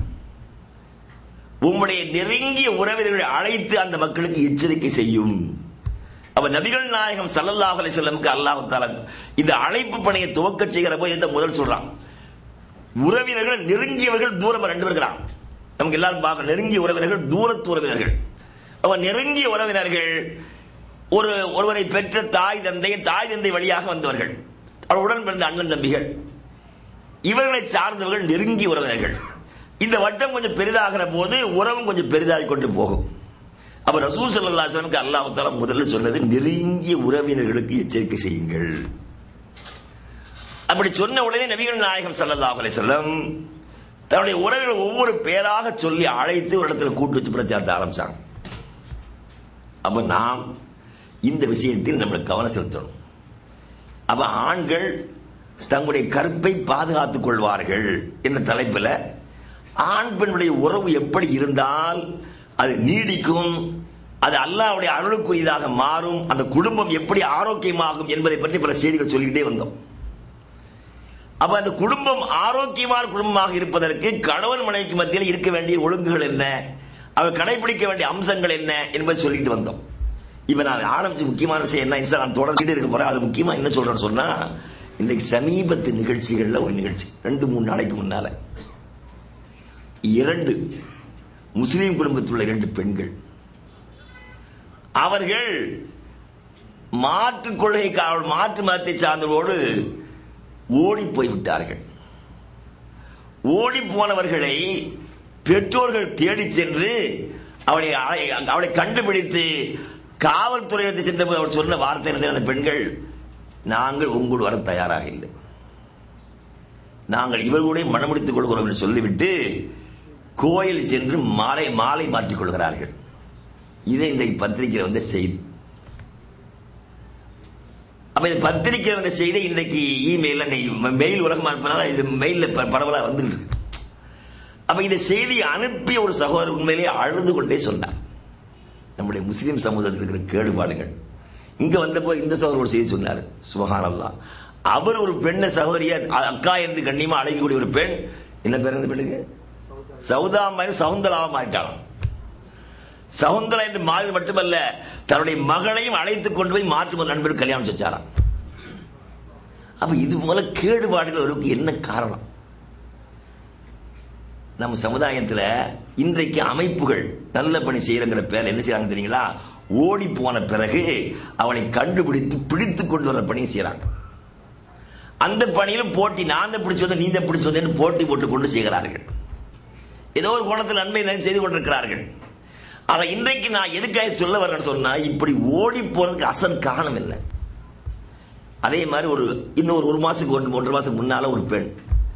உம்முடைய நெருங்கிய உறவினர்களை அழைத்து அந்த மக்களுக்கு எச்சரிக்கை செய்யும் அப்ப நபிகள் நாயகம் ஸல்லல்லாஹு அலைஹி வஸல்லமுக்கு அல்லாஹ் தஆலா இந்த அழைப்பு பணியை துவக்க செய்கிற போது இந்த முதல் சொல்றான் உறவினர்கள் நெருங்கியவர்கள் தூரம் ரெண்டு பேர் இருக்கிறான் நமக்கு எல்லாரும் பார்க்க நெருங்கிய உறவினர்கள் தூரத்து உறவினர்கள் அப்ப நெருங்கிய உறவினர்கள் ஒரு ஒருவரை பெற்ற தாய் தந்தை தாய் தந்தை வழியாக வந்தவர்கள் அவருடன் பிறந்த அண்ணன் தம்பிகள் இவர்களை சார்ந்தவர்கள் நெருங்கிய உறவினர்கள் இந்த வட்டம் கொஞ்சம் பெரிதாகிற போது உறவும் கொஞ்சம் பெரிதாகிக் கொண்டு போகும் அப்ப ரசூல் ஸல்லல்லாஹு அலைஹி வஸல்லம் அல்லாஹ் தஆலா முதல்ல சொன்னது நெருங்கிய உறவினர்களுக்கு எச்சரிக்கை செய்யுங்கள் அப்படி சொன்ன உடனே நபிகள் நாயகம் ஸல்லல்லாஹு அலைஹி வஸல்லம் தன்னுடைய உறவினர் ஒவ்வொரு பேராக சொல்லி அழைத்து ஒரு இடத்துல கூட்டு வச்சு பிரச்சாரத்தை ஆரம்பிச்சாங்க அப்ப நாம் இந்த விஷயத்தில் நம்ம கவனம் செலுத்தணும் அப்ப ஆண்கள் தங்களுடைய கற்பை பாதுகாத்துக் கொள்வார்கள் என்ற தலைப்பில் ஆண் பெண்ணுடைய உறவு எப்படி இருந்தால் அது நீடிக்கும் அது அல்லாஹ்வுடைய அருளுக்குரியதாக மாறும் அந்த குடும்பம் எப்படி ஆரோக்கியமாகும் என்பதை பற்றி பல செய்திகள் சொல்லிக்கிட்டே வந்தோம் அப்ப அந்த குடும்பம் ஆரோக்கியமான குடும்பமாக இருப்பதற்கு கணவன் மனைவிக்கு மத்தியில் இருக்க வேண்டிய ஒழுங்குகள் என்ன அவர் கடைபிடிக்க வேண்டிய அம்சங்கள் என்ன என்பதை சொல்லிட்டு வந்தோம் இப்ப நான் ஆரம்பிச்ச முக்கியமான விஷயம் என்ன இன்ஸ்டா நான் தொடர்ந்துட்டே இருக்க போறேன் அது முக்கியமா என்ன சொல்றேன்னு சொன்னா இன்னைக்கு சமீபத்து நிகழ்ச்சிகள்ல ஒரு நிகழ்ச்சி ரெண்டு மூணு நாளைக்கு முன்னால இரண்டு முஸ்லீம் குடும்பத்தில் உள்ள இரண்டு பெண்கள் அவர்கள் மாற்று கொள்கை மாற்று மதத்தை சார்ந்தவரோடு ஓடி போய்விட்டார்கள் ஓடி போனவர்களை பெற்றோர்கள் தேடி சென்று அவளை அவளை கண்டுபிடித்து காவல்துறையிடத்தில் சென்றபோது அவர் சொன்ன வார்த்தை இருந்த அந்த பெண்கள் நாங்கள் உங்களோடு வர தயாராக இல்லை நாங்கள் இவர்களுடைய மனமுடித்துக் கொள்கிறோம் என்று சொல்லிவிட்டு கோயில் சென்று மாலை மாலை மாற்றிக் கொள்கிறார்கள் இது இன்றைக்கு பத்திரிகையில் வந்த செய்தி அப்ப இது பத்திரிகை வந்த செய்தி இன்றைக்கு இமெயில் மெயில் உலகமா இருப்பனால இது மெயில்ல பரவலா வந்துட்டு இருக்கு அப்ப இந்த செய்தி அனுப்பிய ஒரு சகோதரர் உண்மையிலேயே அழுது கொண்டே சொன்னார் நம்முடைய முஸ்லீம் சமூகத்தில் இருக்கிற கேடுபாடுகள் இங்க வந்தப்போ இந்த சகோதரர் ஒரு செய்தி சொன்னார் சுபஹானல்லா அவர் ஒரு பெண்ணை சகோதரிய அக்கா என்று கண்ணியமா அழைக்கக்கூடிய ஒரு பெண் என்ன பேர் அந்த பெண்ணுக்கு சௌதா மாதிரி சவுந்தராவை மாறிட்டாலும் சவுந்தரா என்று மாறி மட்டுமல்ல தன்னுடைய மகளையும் அழைத்துக் கொண்டு போய் மாற்று ஒரு நண்பர் கல்யாணம் செஞ்சாராம் அப்ப இது போல கேடுபாடுகள் அவருக்கு என்ன காரணம் நம்ம சமுதாயத்தில் இன்றைக்கு அமைப்புகள் நல்ல பணி செய்யறங்கிற பேர் என்ன செய்யறாங்க தெரியுங்களா ஓடி போன பிறகு அவனை கண்டுபிடித்து பிடித்து கொண்டு வர பணி செய்யறாங்க அந்த பணியிலும் போட்டி நான் தான் பிடிச்சு வந்தேன் நீ தான் பிடிச்சு வந்தேன்னு போட்டி போட்டு கொண்டு செய்கிறார்கள் ஏதோ ஒரு கோணத்தில் நன்மை நிறைய செய்து கொண்டிருக்கிறார்கள் ஆனா இன்றைக்கு நான் எதுக்காக சொல்ல வரேன்னு சொன்னா இப்படி ஓடி போறதுக்கு அசல் காரணம் இல்லை அதே மாதிரி ஒரு இன்னொரு ஒரு மாசத்துக்கு ஒன்று ஒன்றரை மாசத்துக்கு முன்னால ஒரு பெண்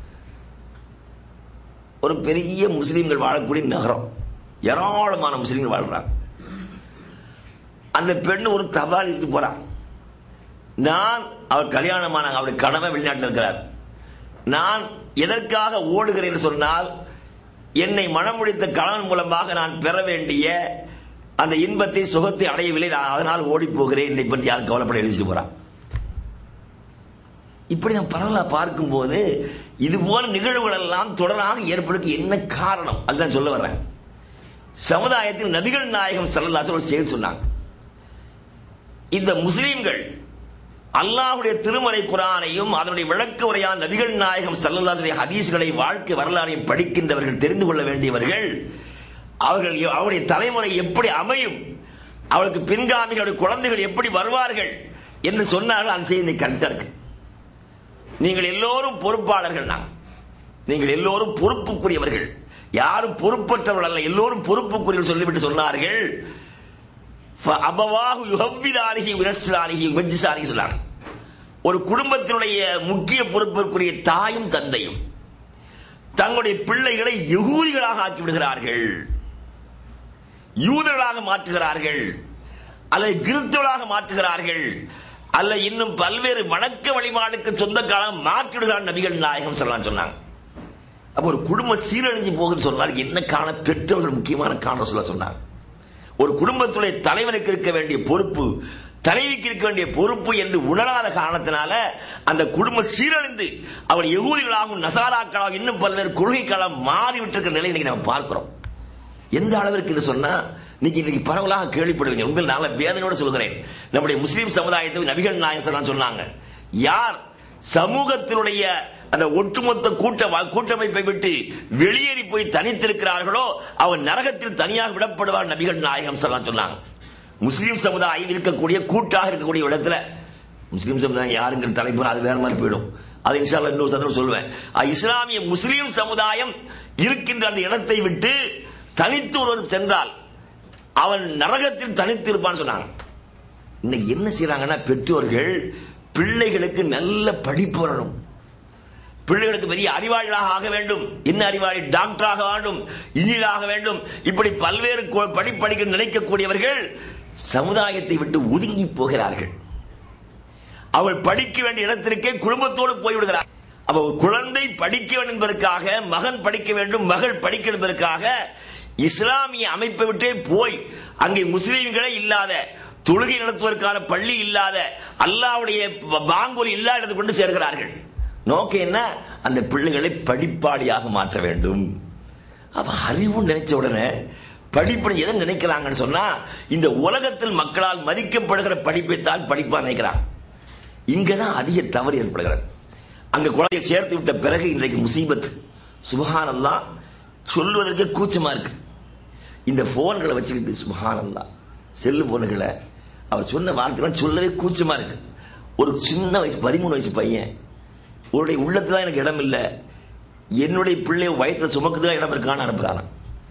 ஒரு பெரிய முஸ்லீம்கள் வாழக்கூடிய நகரம் ஏராளமான முஸ்லீம்கள் வாழ்றாங்க அந்த பெண் ஒரு தபால் எடுத்து போறான் நான் அவர் கல்யாணமான அவருடைய கணவன் வெளிநாட்டில் இருக்கிறார் நான் எதற்காக ஓடுகிறேன் சொன்னால் என்னை மனம் முடித்த கணவன் மூலமாக நான் பெற வேண்டிய அந்த இன்பத்தை சுகத்தை அடையவில்லை நான் அதனால் ஓடி போகிறேன் என்னை பற்றி யாரும் கவலைப்பட எழுதிட்டு போறான் இப்படி நாம் பரவலா பார்க்கும்போது இது போல நிகழ்வுகள் எல்லாம் தொடராக ஏற்படுக்கு என்ன காரணம் அதுதான் சொல்ல வர்றேன் சமுதாயத்தில் நபிகள் நாயகம் சல்லல்லாசு ஒரு செய்தி சொன்னாங்க இந்த முஸ்லீம்கள் அல்லாஹுடைய திருமறை குரானையும் அதனுடைய விளக்க உரையான நபிகள் நாயகம் சல்லல்லாசுடைய ஹதீஸ்களை வாழ்க்கை வரலாறையும் படிக்கின்றவர்கள் தெரிந்து கொள்ள வேண்டியவர்கள் அவர்கள் அவருடைய தலைமுறை எப்படி அமையும் அவளுக்கு பின்காமிகளுடைய குழந்தைகள் எப்படி வருவார்கள் என்று சொன்னார்கள் அந்த செய்தி கரெக்டா இருக்கு நீங்கள் எல்லோரும் பொறுப்பாளர்கள் தான் நீங்கள் எல்லோரும் பொறுப்புக்குரியவர்கள் யாரும் பொறுப்பற்றவர்கள் அல்ல எல்லோரும் பொறுப்புக்குரியவர்கள் சொல்லிவிட்டு சொன்னார்கள் அபவாகு யுகவிதானிகி விரசானிகி வெஜ்ஜிசானிகி சொன்னாங்க ஒரு குடும்பத்தினுடைய முக்கிய பொறுப்பிற்குரிய தாயும் தந்தையும் தங்களுடைய பிள்ளைகளை யகூதிகளாக ஆக்கி விடுகிறார்கள் யூதர்களாக மாற்றுகிறார்கள் அல்லது கிறிஸ்தவர்களாக மாற்றுகிறார்கள் அல்ல இன்னும் பல்வேறு வணக்க வழிபாடுக்கு சொந்த காலம் மாற்றிடுகிறார் நபிகள் நாயகம் சொல்லலாம் சொன்னாங்க அப்ப ஒரு குடும்பம் சீரழிஞ்சு போகுதுன்னு சொன்னால் என்ன காண பெற்றவர்கள் முக்கியமான காரணம் சொல்ல சொன்னாங்க ஒரு குடும்பத்துடைய தலைவனுக்கு இருக்க வேண்டிய பொறுப்பு தலைவிக்கு இருக்க வேண்டிய பொறுப்பு என்று உணராத காரணத்தினால அந்த குடும்பம் சீரழிந்து அவள் எகூதிகளாகவும் நசாராக்களாகவும் இன்னும் பல்வேறு கொள்கைகளாக மாறிவிட்டிருக்கிற நிலை இன்னைக்கு நம்ம பார்க்கிறோம் எந்த அளவிற்கு சொன்னா நீங்க இன்னைக்கு பரவலாக கேள்விப்படுவீங்க உங்கள் நல்ல வேதனையோடு சொல்கிறேன் நம்முடைய முஸ்லீம் சமுதாயத்தை நபிகள் நாயகம் சொன்னாங்க யார் சமூகத்தினுடைய அந்த ஒட்டுமொத்த கூட்ட கூட்டமைப்பை விட்டு வெளியேறி போய் தனித்திருக்கிறார்களோ அவன் நரகத்தில் தனியாக விடப்படுவார் நபிகள் நாயகம் சொல்லலாம் சொன்னாங்க முஸ்லீம் சமுதாயம் இருக்கக்கூடிய கூட்டாக இருக்கக்கூடிய இடத்துல முஸ்லீம் சமுதாயம் யாருங்கிற தலைப்பு அது வேற மாதிரி போயிடும் அது இன்ஷால்ல இன்னொரு சந்தர்ப்பம் சொல்லுவேன் இஸ்லாமிய முஸ்லீம் சமுதாயம் இருக்கின்ற அந்த இடத்தை விட்டு தனித்து ஒருவர் சென்றால் அவன் நரகத்தில் தனித்து இருப்பான்னு சொன்னாங்க இன்னைக்கு என்ன செய்யறாங்கன்னா பெற்றோர்கள் பிள்ளைகளுக்கு நல்ல படிப்பு வரணும் பிள்ளைகளுக்கு பெரிய அறிவாளிகளாக ஆக வேண்டும் என்ன அறிவாளி டாக்டராக வேண்டும் இன்ஜினியராக வேண்டும் இப்படி பல்வேறு படிப்படிக்க நினைக்கக்கூடியவர்கள் சமுதாயத்தை விட்டு ஒதுங்கி போகிறார்கள் அவள் படிக்க வேண்டிய இடத்திற்கே குடும்பத்தோடு போய்விடுகிறார் அப்ப குழந்தை படிக்க வேண்டும் என்பதற்காக மகன் படிக்க வேண்டும் மகள் படிக்க என்பதற்காக இஸ்லாமிய அமைப்பை விட்டே போய் அங்கே முஸ்லீம்களே இல்லாத தொழுகை நடத்துவதற்கான பள்ளி இல்லாத அல்லாவுடைய பாங்கொலி இல்லாத இடத்தை கொண்டு சேர்கிறார்கள் நோக்கம் என்ன அந்த பிள்ளைகளை படிப்பாளியாக மாற்ற வேண்டும் அப்ப அறிவு நினைச்ச உடனே படிப்பு எதை நினைக்கிறாங்கன்னு சொன்னா இந்த உலகத்தில் மக்களால் மதிக்கப்படுகிற படிப்பைத்தான் படிப்பா நினைக்கிறான் இங்கதான் அதிக தவறு ஏற்படுகிறது அங்க குழந்தையை சேர்த்து விட்ட பிறகு இன்றைக்கு முசீபத் சுபஹானல்லா சொல்வதற்கு கூச்சமா இருக்கு இந்த போன்களை வச்சுக்கிட்டு சுபஹானல்லா செல்லு போன்களை அவர் சொன்ன வார்த்தைலாம் சொல்லவே கூச்சமா இருக்கு ஒரு சின்ன வயசு பதிமூணு வயசு பையன் உன்னுடைய உள்ளத்துல எனக்கு இடம் இல்லை என்னுடைய பிள்ளை வயத்துல சுமக்குதான் இடம் இருக்கான்னு அனுப்புறாராம்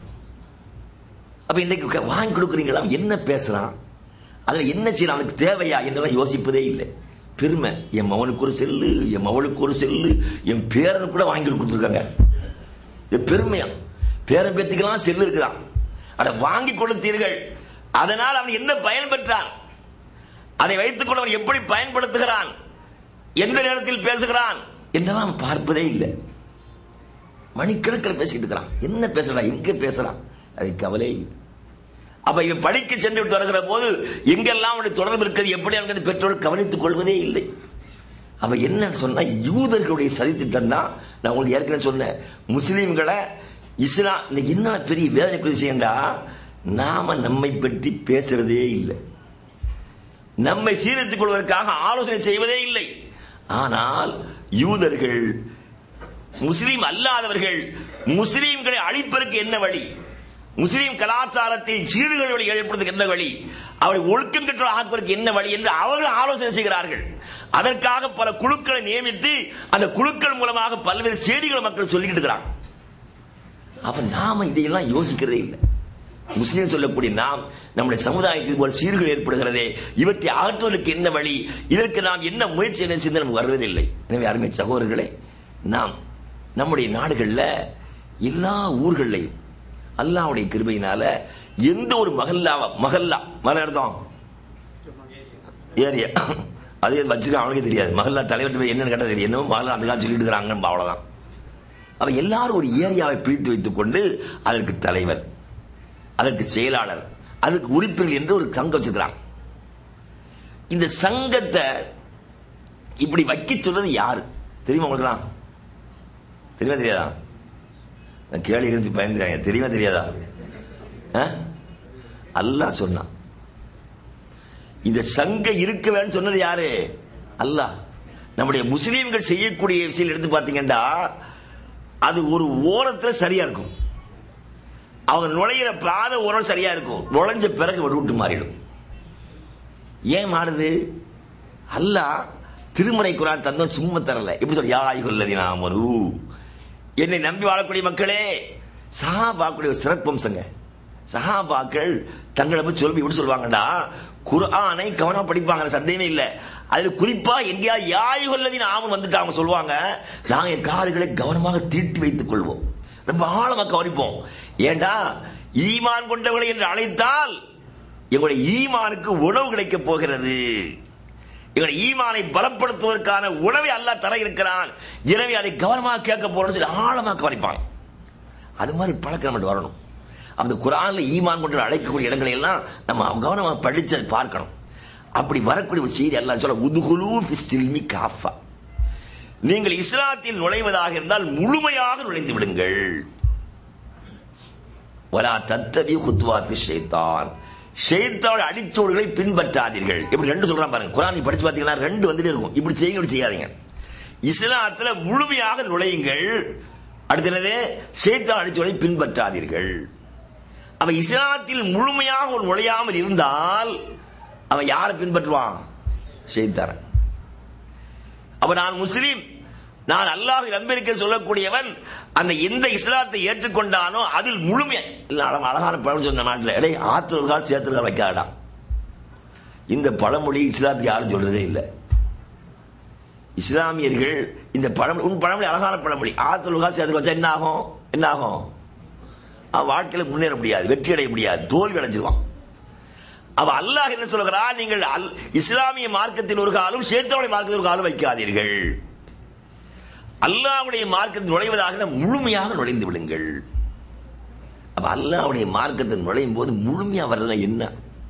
அப்ப இன்னைக்கு வாங்கி கொடுக்குறீங்களா என்ன பேசுறான் அதுல என்ன செய்யலாம் அவனுக்கு தேவையா என்றெல்லாம் யோசிப்பதே இல்லை பெருமை என் மவனுக்கு ஒரு செல்லு என் மவளுக்கு ஒரு செல்லு என் பேரனுக்கு கூட வாங்கி கொடுத்துருக்காங்க இது பெருமையா பேரன் பேத்திக்கெல்லாம் செல்லு இருக்குதான் அதை வாங்கி கொடுத்தீர்கள் அதனால் அவன் என்ன பயன் பெற்றான் அதை வைத்துக் கொண்டு அவன் எப்படி பயன்படுத்துகிறான் எந்த நேரத்தில் பேசுகிறான் என்றெல்லாம் பார்ப்பதே இல்லை மணிக்கணக்கில் பேசிட்டு இருக்கிறான் என்ன பேசுறான் எங்க பேசுறான் அது கவலை இல்லை அப்ப இவன் படிக்க சென்று விட்டு வருகிற போது எங்கெல்லாம் அவனுடைய தொடர்பு இருக்கிறது எப்படி அங்கே பெற்றோர் கவனித்துக் கொள்வதே இல்லை அவ என்னன்னு சொன்னா யூதர்களுடைய சதித்திட்டம் தான் நான் உங்களுக்கு ஏற்கனவே சொன்னேன் முஸ்லீம்களை இஸ்லாம் இன்னைக்கு என்ன பெரிய வேதனைக்குரிய விஷயம்டா நாம நம்மை பற்றி பேசுறதே இல்லை நம்மை சீரழித்துக் கொள்வதற்காக ஆலோசனை செய்வதே இல்லை ஆனால் யூதர்கள் முஸ்லீம் அல்லாதவர்கள் முஸ்லீம்களை அழிப்பதற்கு என்ன வழி முஸ்லீம் கலாச்சாரத்தில் சீடுகளை ஏற்படுவதற்கு என்ன வழி அவரை ஒழுக்கம் கற்ற ஆக்குவதற்கு என்ன வழி என்று அவர்கள் ஆலோசனை செய்கிறார்கள் அதற்காக பல குழுக்களை நியமித்து அந்த குழுக்கள் மூலமாக பல்வேறு செய்திகளை மக்கள் சொல்லிக்கிட்டு இருக்கிறாங்க அப்ப நாம இதையெல்லாம் யோசிக்கிறதே இல்லை முஸ்லீம் சொல்லக்கூடிய நாம் நம்முடைய சமுதாயத்தில் ஒரு சீர்கள் ஏற்படுகிறதே இவற்றை அகற்றுவதற்கு என்ன வழி இதற்கு நாம் என்ன முயற்சி என்ன செய்து நமக்கு வருவதில்லை எனவே அருமை சகோதரர்களே நாம் நம்முடைய நாடுகள்ல எல்லா ஊர்களையும் அல்லாவுடைய கிருபையினால எந்த ஒரு மகல்லா மகல்லா மகல்லா அர்த்தம் ஏரியா அது வச்சிருக்க அவனுக்கே தெரியாது மகல்லா தலைவர் என்னன்னு கேட்டா தெரியும் என்னமோ மகல்லா அந்த காலம் சொல்லிட்டு இருக்கிறாங்க அவ்வளவுதான் அவ எல்லாரும் ஒரு ஏரியாவை பிரித்து வைத்துக் கொண்டு அதற்கு தலைவர் அதற்கு செயலாளர் அதுக்கு உறுப்பினர் என்று ஒரு சங்கம் வச்சிருக்கிறாங்க இந்த சங்கத்தை இப்படி வைக்க சொல்றது யாரு தெரியுமா உங்களுக்குலாம் தெரியுமா தெரியாதா நான் கேள்வி இருந்து பயந்துறாங்க தெரியுமா தெரியாதா அல்லாஹ் சொன்னான் இந்த சங்கம் இருக்க வேண்டும் சொன்னது யாரு அல்லாஹ் நம்முடைய முஸ்லீம்கள் செய்யக்கூடிய விஷயம் எடுத்து பாத்தீங்கன்னா அது ஒரு ஓரத்துல சரியா இருக்கும் அவங்க நுழையிற பாதை ஓரம் சரியா இருக்கும் நுழைஞ்ச பிறகு விட்டு மாறிடும் ஏன் மாறுது அல்லாஹ் திருமறை குரான் தந்தம் சும்மா தரல எப்படி சொல்ல யாய் கொல்லதி நாமரு என்னை நம்பி வாழக்கூடிய மக்களே சஹாபாக்குடைய ஒரு சிறப்பம்சங்க சஹாபாக்கள் தங்களை பற்றி சொல்லி எப்படி சொல்லுவாங்கடா குர்ஆனை கவனம் படிப்பாங்க சந்தேகமே இல்ல அதுல குறிப்பா எங்கேயா யாய் கொல்லதின் ஆமன் வந்துட்டு அவங்க சொல்லுவாங்க நாங்க என் காதுகளை கவனமாக தீட்டி வைத்துக் கொள்வோம் ரொம்ப ஆழமா கவனிப்போம் ஏண்டா ஈமான் கொண்டவர்களை என்று அழைத்தால் எங்களுடைய ஈமானுக்கு உணவு கிடைக்கப் போகிறது எங்களுடைய ஈமானை பலப்படுத்துவதற்கான உணவை அல்லாஹ் தர இருக்கிறான் எனவே அதை கவனமாக கேட்க போறோம்னு சொல்லி ஆழமாக கவனிப்பாங்க அது மாதிரி பழக்கம் நம்ம வரணும் அந்த குரான்ல ஈமான் கொண்டு அழைக்கக்கூடிய இடங்களை எல்லாம் நம்ம கவனமாக படிச்சு அதை பார்க்கணும் அப்படி வரக்கூடிய ஒரு செய்தி எல்லாம் சொல்ல உதுகுலு சில்மி காஃபா நீங்கள் இஸ்லாத்தில் நுழைவதாக இருந்தால் முழுமையாக நுழைந்து விடுங்கள் வரா தத்தவி குத்துவாத்து ஷைத்தான் ஷைத்தாவுடைய அடிச்சோடுகளை பின்பற்றாதீர்கள் இப்படி ரெண்டு சொல்றான் பாருங்க குரான் படிச்சு பாத்தீங்கன்னா ரெண்டு வந்துட்டே இருக்கும் இப்படி செய்யுங்க இப்படி செய்யாதீங்க இஸ்லாத்துல முழுமையாக நுழையுங்கள் அடுத்தது ஷைத்தான் அடிச்சோடை பின்பற்றாதீர்கள் அவன் இஸ்லாத்தில் முழுமையாக ஒரு நுழையாமல் இருந்தால் அவன் யாரை பின்பற்றுவான் ஷைத்தான அப்ப நான் முஸ்லீம் நான் அல்லாஹ் நம்பியிருக்க சொல்லக்கூடியவன் அந்த எந்த இஸ்லாத்தை ஏற்றுக்கொண்டானோ அதில் முழுமையா இல்ல அழகான பழமொழி சொன்ன நாட்டில் இடை ஆத்திரக்கால் சேர்த்துக்கால் வைக்காடா இந்த பழமொழி இஸ்லாத்துக்கு யாரும் சொல்றதே இல்லை இஸ்லாமியர்கள் இந்த பழமொழி உன் பழமொழி அழகான பழமொழி ஆத்திரக்கால் சேர்த்து வச்சா என்ன ஆகும் என்ன ஆகும் அவன் வாழ்க்கையில முன்னேற முடியாது வெற்றி அடைய முடியாது தோல்வி அடைஞ்சிருவான் அவ அல்லாஹ் என்ன சொல்கிறார் நீங்கள் இஸ்லாமிய மார்க்கத்தில் ஒரு காலம் சேத்தனுடைய மார்க்கத்தில் ஒரு காலம் வைக்காதீர்கள் அல்லாவுடைய மார்க்கத்தில் நுழைவதாக முழுமையாக நுழைந்து விடுங்கள் அப்ப அல்லாவுடைய மார்க்கத்தில் நுழையும் போது முழுமையா வர்றதுல என்ன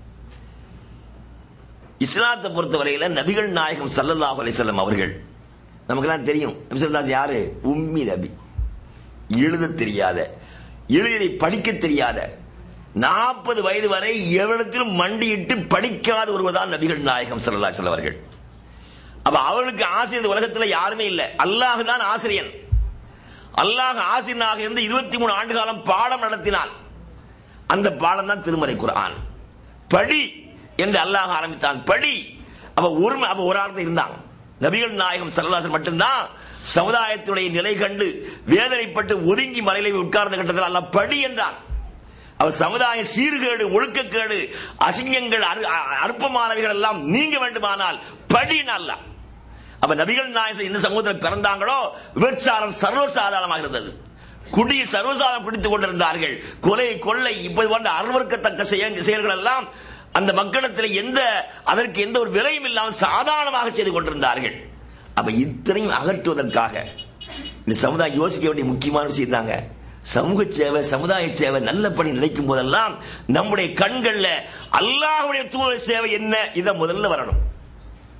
இஸ்லாத்தை பொறுத்தவரையில நபிகள் நாயகம் சல்லல்லாஹ் அலிசல்லம் அவர்கள் நமக்கெல்லாம் தெரியும் நபி யாரு உம்மி நபி எழுத தெரியாத எழுதி படிக்க தெரியாத நாற்பது வயது வரை எவரிடத்திலும் மண்டியிட்டு படிக்காத ஒருவர்தான் நபிகள் நாயகம் சல்லா செல்லவர்கள் அப்ப அவர்களுக்கு ஆசிரியர் உலகத்தில் யாருமே இல்லை அல்லாஹ் தான் ஆசிரியன் அல்லாஹ் ஆசிரியனாக இருந்து இருபத்தி மூணு ஆண்டு காலம் பாடம் நடத்தினான் அந்த பாடம் தான் திருமறை குரான் படி என்று அல்லாஹ் ஆரம்பித்தான் படி அப்ப ஒரு அப்ப ஒரு ஆளத்தில் இருந்தாங்க நபிகள் நாயகம் சரலாசன் மட்டும்தான் சமுதாயத்துடைய நிலை கண்டு வேதனைப்பட்டு ஒதுங்கி மலையில உட்கார்ந்த கட்டத்தில் அல்ல படி என்றான் அவர் சமுதாய சீர்கேடு ஒழுக்கக்கேடு அசிங்கங்கள் அற்பமானவைகள் எல்லாம் நீங்க வேண்டுமானால் படி அல்ல அப்ப நபிகள் நாயசன் இந்த சமூகத்தில் பிறந்தாங்களோ விபச்சாரம் சர்வசாதாரணமாக இருந்தது குடி சர்வசாதாரம் குடித்துக் கொண்டிருந்தார்கள் கொலை கொள்ளை இப்போது போன்ற அருவறுக்கத்தக்க செயல்கள் எல்லாம் அந்த மக்களிடத்தில் எந்த அதற்கு எந்த ஒரு விலையும் இல்லாமல் சாதாரணமாக செய்து கொண்டிருந்தார்கள் அப்ப இத்தனையும் அகற்றுவதற்காக இந்த சமுதாயம் யோசிக்க வேண்டிய முக்கியமான விஷயம் தாங்க சமூக சேவை சமுதாய சேவை நல்ல பணி நினைக்கும் போதெல்லாம் நம்முடைய கண்கள்ல அல்லாஹுடைய தூதர் சேவை என்ன இதை முதல்ல வரணும்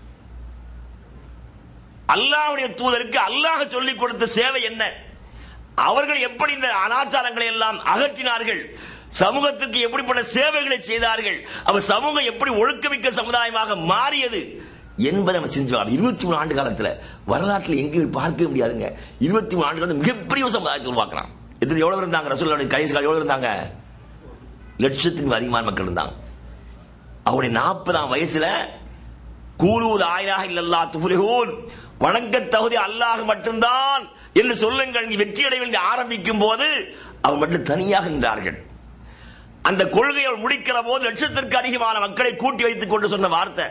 அல்லாஹுடைய தூதருக்கு அல்லாஹ் சொல்லிக் கொடுத்த சேவை என்ன அவர்கள் எப்படி இந்த அனாச்சாரங்களை எல்லாம் அகற்றினார்கள் சமூகத்துக்கு எப்படிப்பட்ட சேவைகளை செய்தார்கள் அவர் சமூகம் எப்படி ஒழுக்கமிக்க சமுதாயமாக மாறியது என்பதை நம்ம செஞ்சு இருபத்தி மூணு ஆண்டு காலத்துல வரலாற்றில் எங்கேயும் பார்க்கவே முடியாதுங்க இருபத்தி மூணு ஆண்டு காலத்துல மிகப்பெரிய ஒரு சமுதாயத்தை உருவாக்குறான் இதுல எவ்வளவு இருந்தாங்க ரசூலுடைய கடைசி காலம் எவ்வளவு இருந்தாங்க லட்சத்துக்கும் அதிகமான மக்கள் இருந்தாங்க அவருடைய நாற்பதாம் வயசுல கூலூர் ஆயிராக இல்லல்லா துஃபுலிஹூன் வணங்க தகுதி அல்லாஹ் மட்டும்தான் என்று சொல்லுங்கள் நீ வெற்றி அடைய வேண்டி ஆரம்பிக்கும் போது அவர் மட்டும் தனியாக நின்றார்கள் அந்த கொள்கையை அவர் முடிக்கிற போது லட்சத்திற்கு அதிகமான மக்களை கூட்டி வைத்துக் கொண்டு சொன்ன வார்த்தை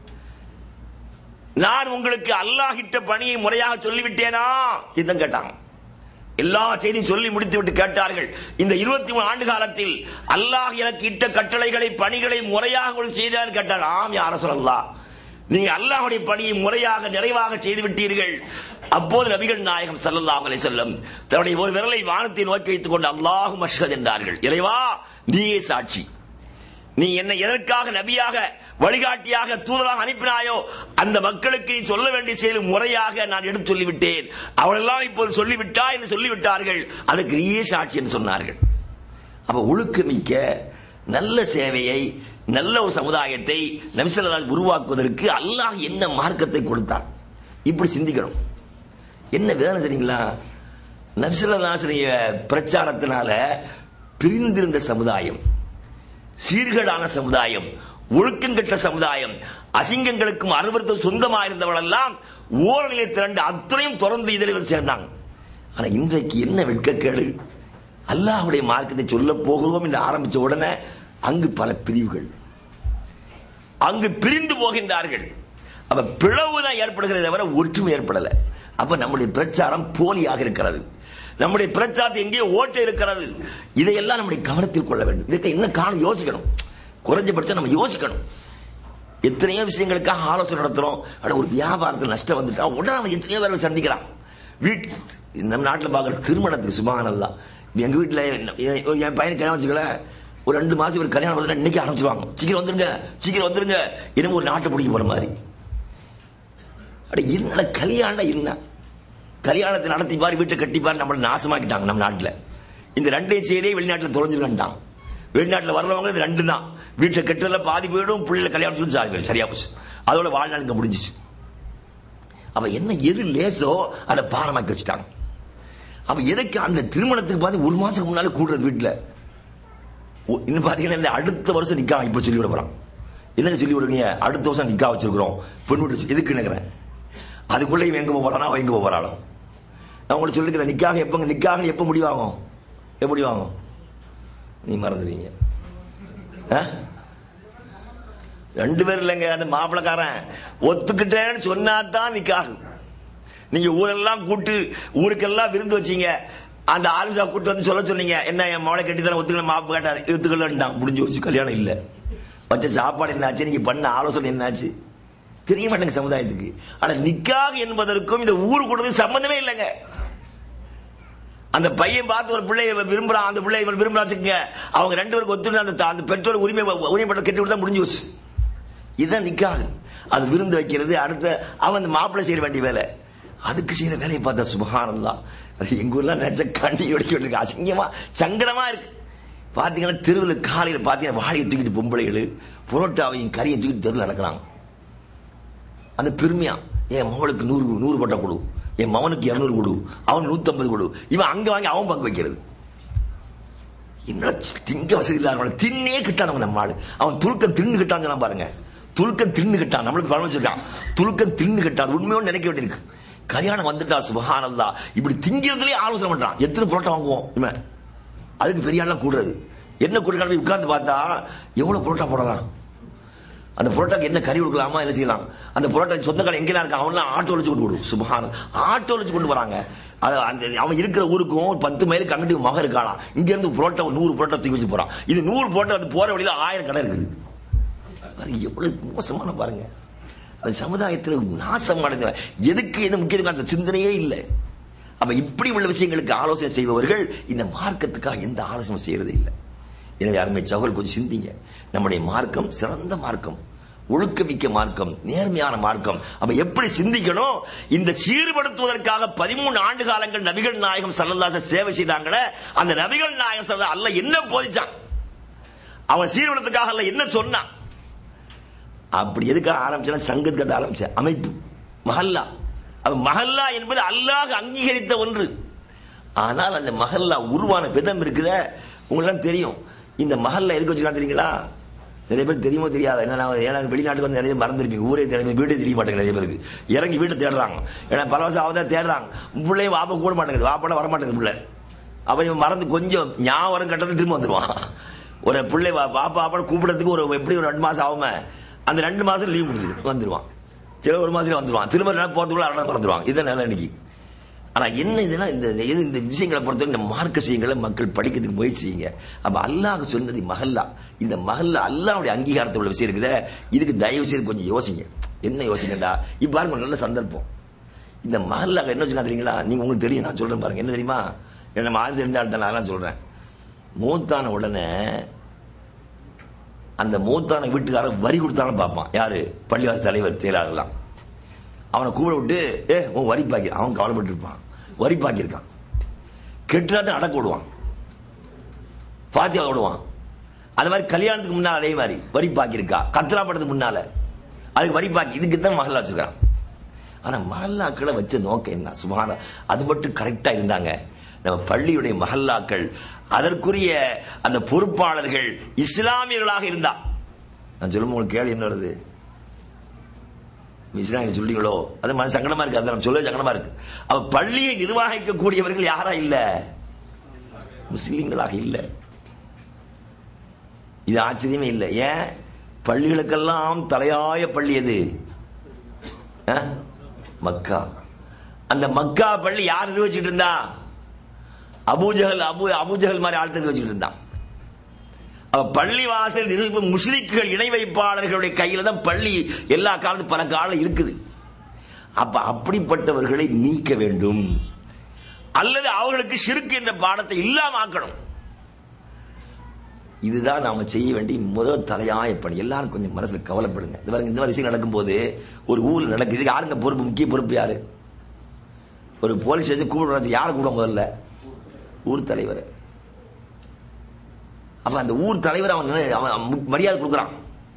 நான் உங்களுக்கு அல்லாஹ் இட்ட பணியை முறையாக சொல்லிவிட்டேனா இதான் கேட்டாங்க எல்லா செய்தியும் சொல்லி முடித்து விட்டு கேட்டார்கள் இந்த இருபத்தி மூணு ஆண்டு காலத்தில் அல்லாஹ் எனக்கு இட்ட கட்டளைகளை பணிகளை முறையாக உங்களுக்கு செய்தார் கேட்டார் ஆம் யார சொல்லலாம் நீங்க அல்லாஹ்வுடைய பணியை முறையாக நிறைவாக செய்து விட்டீர்கள் அப்போது நபிகள் நாயகம் ஸல்லல்லாஹு அலைஹி வஸல்லம் தன்னுடைய ஒரு விரலை வானத்தை நோக்கி வைத்துக் கொண்டு அல்லாஹு மஷ்ஹத் என்றார்கள் இறைவா நீயே சாட்சி நீ என்னை எதற்காக நபியாக வழிகாட்டியாக தூதராக அனுப்பினாயோ அந்த மக்களுக்கு நீ சொல்ல வேண்டிய செயல் முறையாக நான் எடுத்து சொல்லிவிட்டேன் அவளெல்லாம் இப்போது சொல்லிவிட்டா என்று சொல்லிவிட்டார்கள் அதுக்கு நீயே சாட்சி என்று சொன்னார்கள் அப்ப ஒழுக்கமிக்க நல்ல சேவையை நல்ல ஒரு சமுதாயத்தை நபிசல்லால் உருவாக்குவதற்கு அல்லாஹ் என்ன மார்க்கத்தை கொடுத்தான் இப்படி சிந்திக்கணும் என்ன வேதனை தெரியுங்களா நபிசல்லாசனைய பிரச்சாரத்தினால பிரிந்திருந்த சமுதாயம் சீர்கேடான சமுதாயம் ஒழுக்கங்கெட்ட சமுதாயம் அசிங்கங்களுக்கும் அறுவருத்தும் சொந்தமாக இருந்தவள் எல்லாம் ஓரணியை திரண்டு அத்தனையும் தொடர்ந்து இதில் வந்து சேர்ந்தாங்க ஆனா இன்றைக்கு என்ன வெட்கக்கேடு அல்லாஹ்வுடைய மார்க்கத்தை சொல்ல போகிறோம் என்று ஆரம்பிச்ச உடனே அங்கு பல பிரிவுகள் அங்கு பிரிந்து போகின்றார்கள் அப்ப பிளவு தான் ஏற்படுகிறத தவிர ஒற்றுமை ஏற்படல அப்ப நம்முடைய பிரச்சாரம் போலியாக இருக்கிறது நம்முடைய பிரச்சாரத்தை எங்கேயோ ஓட்ட இருக்கிறது இதையெல்லாம் நம்முடைய கவனத்தில் கொள்ள வேண்டும் இதுக்கு என்ன காரணம் யோசிக்கணும் குறைஞ்சபட்சம் நம்ம யோசிக்கணும் எத்தனையோ விஷயங்களுக்காக ஆலோசனை நடத்துறோம் ஆனா ஒரு வியாபாரத்தில் நஷ்டம் வந்துட்டா உடனே அவன் எத்தனையோ பேரை சந்திக்கிறான் வீட்டு நம்ம நாட்டில் பார்க்குற திருமணத்துக்கு சுபானல்லா எங்க வீட்டில் என் பையனுக்கு கல்யாணம் வச்சுக்கல ஒரு ரெண்டு மாசம் இவர் கல்யாணம் வந்து இன்னைக்கு ஆரம்பிச்சிருவாங்க சீக்கிரம் வந்துருங்க சீக்கிரம் வந்துருங்க என்னமோ ஒரு நாட்டை பிடிக்க போற மாதிரி அட என்னடா கல்யாணம் என்ன கல்யாணத்தை நடத்தி பாரு வீட்டை கட்டி பாரு நம்மளை நாசமாக்கிட்டாங்க நம்ம நாட்டில் இந்த ரெண்டையும் செய்தே வெளிநாட்டில் தொலைஞ்சிருக்கான்ட்டான் வெளிநாட்டில் வர்றவங்க இது ரெண்டு தான் வீட்டை கட்டுறதுல பாதி போயிடும் பிள்ளைல கல்யாணம் சொல்லி சாதி போயிடும் சரியா போச்சு அதோட வாழ்நாள் இங்க முடிஞ்சிச்சு அப்ப என்ன எது லேசோ அதை பாரமாக்கி வச்சுட்டாங்க அப்ப எதுக்கு அந்த திருமணத்துக்கு பார்த்து ஒரு மாசத்துக்கு முன்னால கூடுறது வீட்டுல ஒ- இன்னும் பாத்தீங்கன்னா இந்த அடுத்த வருஷம் நிக்கா இப்ப சொல்லி விட போறான் என்ன சொல்லி விடுறீங்க அடுத்த வருஷம் நிக்கா வச்சிருக்கிறோம் பெண் வீட்டு எதுக்கு நினைக்கிறேன் அதுக்குள்ள இவன் எங்க போறானா அவன் எங்க போறாளோ நான் உங்களுக்கு சொல்லிருக்கிறேன் நிக்காக எப்ப நிக்காக எப்ப முடிவாகும் எப்ப முடிவாகும் நீ மறந்துடுவீங்க ஆ? ரெண்டு பேரும் இல்லைங்க அந்த மாப்பிளக்காரன் ஒத்துக்கிட்டேன்னு சொன்னா தான் நிக்காகும் நீங்க ஊரெல்லாம் கூட்டு ஊருக்கெல்லாம் விருந்து வச்சீங்க அந்த ஆலிசா கூட்டு வந்து சொல்ல சொன்னீங்க என்ன என் மவளை கட்டி தர ஒத்துக்கல மாப்பு கேட்டார் ஒத்துக்கலன்ட்டான் முடிஞ்சு வச்சு கல்யாணம் இல்ல வச்ச சாப்பாடு என்னாச்சு நீங்க பண்ண ஆலோசனை என்னாச்சு தெரிய மாட்டேங்க சமுதாயத்துக்கு ஆனா நிக்காக என்பதற்கும் இந்த ஊர் கூடது சம்பந்தமே இல்லைங்க அந்த பையன் பார்த்து ஒரு பிள்ளை விரும்புறான் அந்த பிள்ளை இவன் விரும்புறான் வச்சுக்கோங்க அவங்க ரெண்டு பேருக்கு ஒத்துட்டு அந்த அந்த பெற்றோர் உரிமை உரிமைப்பட்ட கட்டி விட்டு தான் முடிஞ்சு போச்சு இதுதான் நிக்காக அது விருந்து வைக்கிறது அடுத்த அவன் அந்த மாப்பிள்ளை செய்ய வேண்டிய வேலை அதுக்கு செய்யற வேலையை பார்த்தா சுபகானம் தான் அது எங்க ஊர்ல நினைச்ச கண்ணி ஒடிக்க இருக்கு அசிங்கமா சங்கடமா இருக்கு பாத்தீங்கன்னா தெருவில் காலையில் பாத்தீங்கன்னா வாழையை தூக்கிட்டு பொம்பளைகள் புரோட்டாவையும் கறியை தூக்கிட்டு தெருவில் நடக்கிறாங்க அந்த பெருமையா என் மகளுக்கு நூறு நூறு பட்டம் கொடு என் மகனுக்கு இருநூறு கொடு அவன் நூத்தம்பது கொடு இவன் அங்க வாங்கி அவன் பங்கு வைக்கிறது என்னடா திங்க வசதி இல்லாத தின்னே கிட்டான் நம்ம ஆளு அவன் துலுக்கம் தின்னு கிட்டாங்க பாருங்க துலுக்கம் தின்னு கிட்டான் நம்மளுக்கு பழம் வச்சிருக்கான் துலுக்கம் தின்னு கிட்டான் அது உண்மையோடு நினைக்க வேண்டியிருக்கு கல்யாணம் வந்துட்டா சுபஹானல்லா இப்படி திங்கிறதுலயே ஆலோசனை பண்றான் எத்தனை புரோட்டா வாங்குவோம் இவன் அதுக்கு பெரிய ஆள்லாம் கூடாது என்ன கூடுதல் போய் உட்கார்ந்து பார்த்தா எவ்வளவு புரோட்டா போடலாம் அந்த புரோட்டாக்கு என்ன கறி கொடுக்கலாமா என்ன செய்யலாம் அந்த புரோட்டா சொந்தக்காரன் எங்கெல்லாம் இருக்கான் அவன்லாம் ஆட்டோ வச்சு கொண்டு விடும் சுபஹான் ஆட்டோ வச்சு கொண்டு வராங்க அது அந்த அவன் இருக்கிற ஊருக்கும் ஒரு பத்து மைலுக்கு அங்கிட்டு மகன் இருக்கானா இங்க இருந்து புரோட்டா ஒரு நூறு புரோட்டா தூக்கி வச்சு போறான் இது நூறு புரோட்டா அது போற வழியில ஆயிரம் கடை இருக்குது பாருங்க, எவ்வளவு மோசமான பாருங்க அது சமுதாயத்தில் நாசம் அடைந்த எதுக்கு எது முக்கியத்துக்கு அந்த சிந்தனையே இல்லை அப்ப இப்படி உள்ள விஷயங்களுக்கு ஆலோசனை செய்பவர்கள் இந்த மார்க்கத்துக்காக எந்த ஆலோசனை செய்யறதே இல்லை எனவே அருமை சகோதரர் கொஞ்சம் சிந்திங்க நம்முடைய மார்க்கம் சிறந்த மார்க்கம் ஒழுக்கமிக்க மார்க்கம் நேர்மையான மார்க்கம் அப்ப எப்படி சிந்திக்கணும் இந்த சீர்படுத்துவதற்காக பதிமூணு ஆண்டு காலங்கள் நபிகள் நாயகம் சல்லல்லாச சேவை செய்தாங்களே அந்த நபிகள் நாயகம் சல்லா அல்ல என்ன போதிச்சான் அவன் சீர்படுத்துக்காக அல்ல என்ன சொன்னான் அப்படி எதுக்காக ஆரம்பிச்சா சங்கத் கட்ட ஆரம்பிச்ச அமைப்பு மஹல்லா அப்ப மஹல்லா என்பது அல்லாஹ் அங்கீகரித்த ஒன்று ஆனால் அந்த மஹல்லா உருவான விதம் இருக்குத உங்களுக்கு தெரியும் இந்த மஹல்லா எதுக்கு வச்சுக்கலாம் தெரியுங்களா நிறைய பேர் தெரியுமோ தெரியாது ஏன்னா நான் ஏன்னா வெளிநாட்டுக்கு வந்து நிறைய மறந்துருப்பீங்க ஊரே தெரியும் வீடே தெரிய மாட்டேங்குது நிறைய பேருக்கு இறங்கி வீட்டை தேடுறாங்க ஏன்னா பல வருஷம் அவதான் தேடுறாங்க பிள்ளையும் வாப்ப கூட மாட்டேங்குது வாப்பட வர மாட்டேங்குது பிள்ளை அவன் இவன் மறந்து கொஞ்சம் ஞாபகம் கட்டத்தில் திரும்ப வந்துருவான் ஒரு பிள்ளை வா- பாப்பா பாப்பா கூப்பிடறதுக்கு ஒரு எப்படி ஒரு ரெண்டு மாசம் ஆகுமே அந்த ரெண்டு மாசம் லீவ் முடிஞ்சிடும் வந்துருவான் சில ஒரு மாசத்துல வந்துருவான் திரும்ப ரெண்டு நாள் போறதுக்குள்ள அரை நாள் மறந்துருவாங்க இதுதான் நிலை இன்னைக்கு ஆனா என்ன இதுன்னா இந்த இந்த இது இந்த விஷயங்களை பொறுத்தவரை இந்த மார்க்க விஷயங்களை மக்கள் படிக்கிறதுக்கு முயற்சி செய்யுங்க அப்ப அல்லாஹ் சொன்னது மஹல்லா இந்த மஹல்லா அல்லாஹ்வுடைய அங்கீகாரத்தில் உள்ள விஷயம் இருக்குதே இதுக்கு தயவு செய்து கொஞ்சம் யோசிங்க என்ன யோசிங்கடா இப்ப பாருங்க ஒரு நல்ல சந்தர்ப்பம் இந்த மஹல்லா என்ன வச்சுக்கா தெரியுங்களா நீங்க உங்களுக்கு தெரியும் நான் சொல்றேன் பாருங்க என்ன தெரியுமா என்ன நம்ம ஆள் தெரிஞ்ச ஆள் தான் நான் சொல்றேன் மூத்தான உடனே அந்த மூத்தான வீட்டுக்காரன் வரி கொடுத்தாலும் பார்ப்பான் யாரு பள்ளிவாச தலைவர் செயலாளர்லாம் அவனை கூப்பிட விட்டு ஏ உன் வரி பாக்கி அவன் கவலைப்பட்டு இருப்பான் வரி பாக்கி இருக்கான் கெட்டுறாட்டு அடக்க விடுவான் பாத்தியா விடுவான் அது மாதிரி கல்யாணத்துக்கு முன்னால அதே மாதிரி வரி பாக்கி இருக்கா கத்ரா படத்துக்கு முன்னால அதுக்கு வரி பாக்கி இதுக்கு தான் மகளா வச்சுக்கிறான் ஆனா மஹல்லாக்களை வச்ச நோக்கம் என்ன சுமார அது மட்டும் கரெக்டா இருந்தாங்க நம்ம பள்ளியுடைய மஹல்லாக்கள் அதற்குரிய அந்த பொறுப்பாளர்கள் இஸ்லாமியர்களாக இருந்தா நான் சொல்லும் உங்களுக்கு கேள்வி என்ன வருது இஸ்லாமிய சொல்றீங்களோ அது மன சங்கடமா இருக்கு அது சொல்ல சங்கடமா இருக்கு அவ பள்ளியை நிர்வகிக்கக்கூடியவர்கள் யாரா இல்ல முஸ்லிம்களாக இல்ல இது ஆச்சரியமே இல்லை ஏன் பள்ளிகளுக்கெல்லாம் தலையாய பள்ளி எது ஆ? மக்கா அந்த மக்கா பள்ளி யார் நிர்வகிச்சுட்டு இருந்தா அபூஜகல் அபு அபூஜகல் மாதிரி ஆள் நிர்வகிச்சுட்டு இருந்தான் அப்ப பள்ளி வாசல் நிர்வகிக்கும் முஸ்லிக்குகள் இணை வைப்பாளர்களுடைய கையில தான் பள்ளி எல்லா காலத்தும் பல காலம் இருக்குது அப்ப அப்படிப்பட்டவர்களை நீக்க வேண்டும் அல்லது அவர்களுக்கு ஷிர்க் என்ற பாடத்தை இல்லாம ஆக்கணும் இதுதான் நாம செய்ய வேண்டிய முதல் தலையாய பணி எல்லாரும் கொஞ்சம் மனசுல கவலைப்படுங்க இந்த பாருங்க இந்த மாதிரி விஷயம் நடக்கும்போது ஒரு ஊர்ல நடக்குது இதுக்கு யாருங்க பொறுப்பு முக்கிய பொறுப்பு யாரு ஒரு போலீஸ் ஸ்டேஷன் கூப்பிடுறாங்க யாரை கூப்பிட முதல்ல ஊர் தலைவர் அப்ப அந்த ஊர் தலைவர் அவன் நினை- அவன் மு- மரியாதை கொடுக்குறான்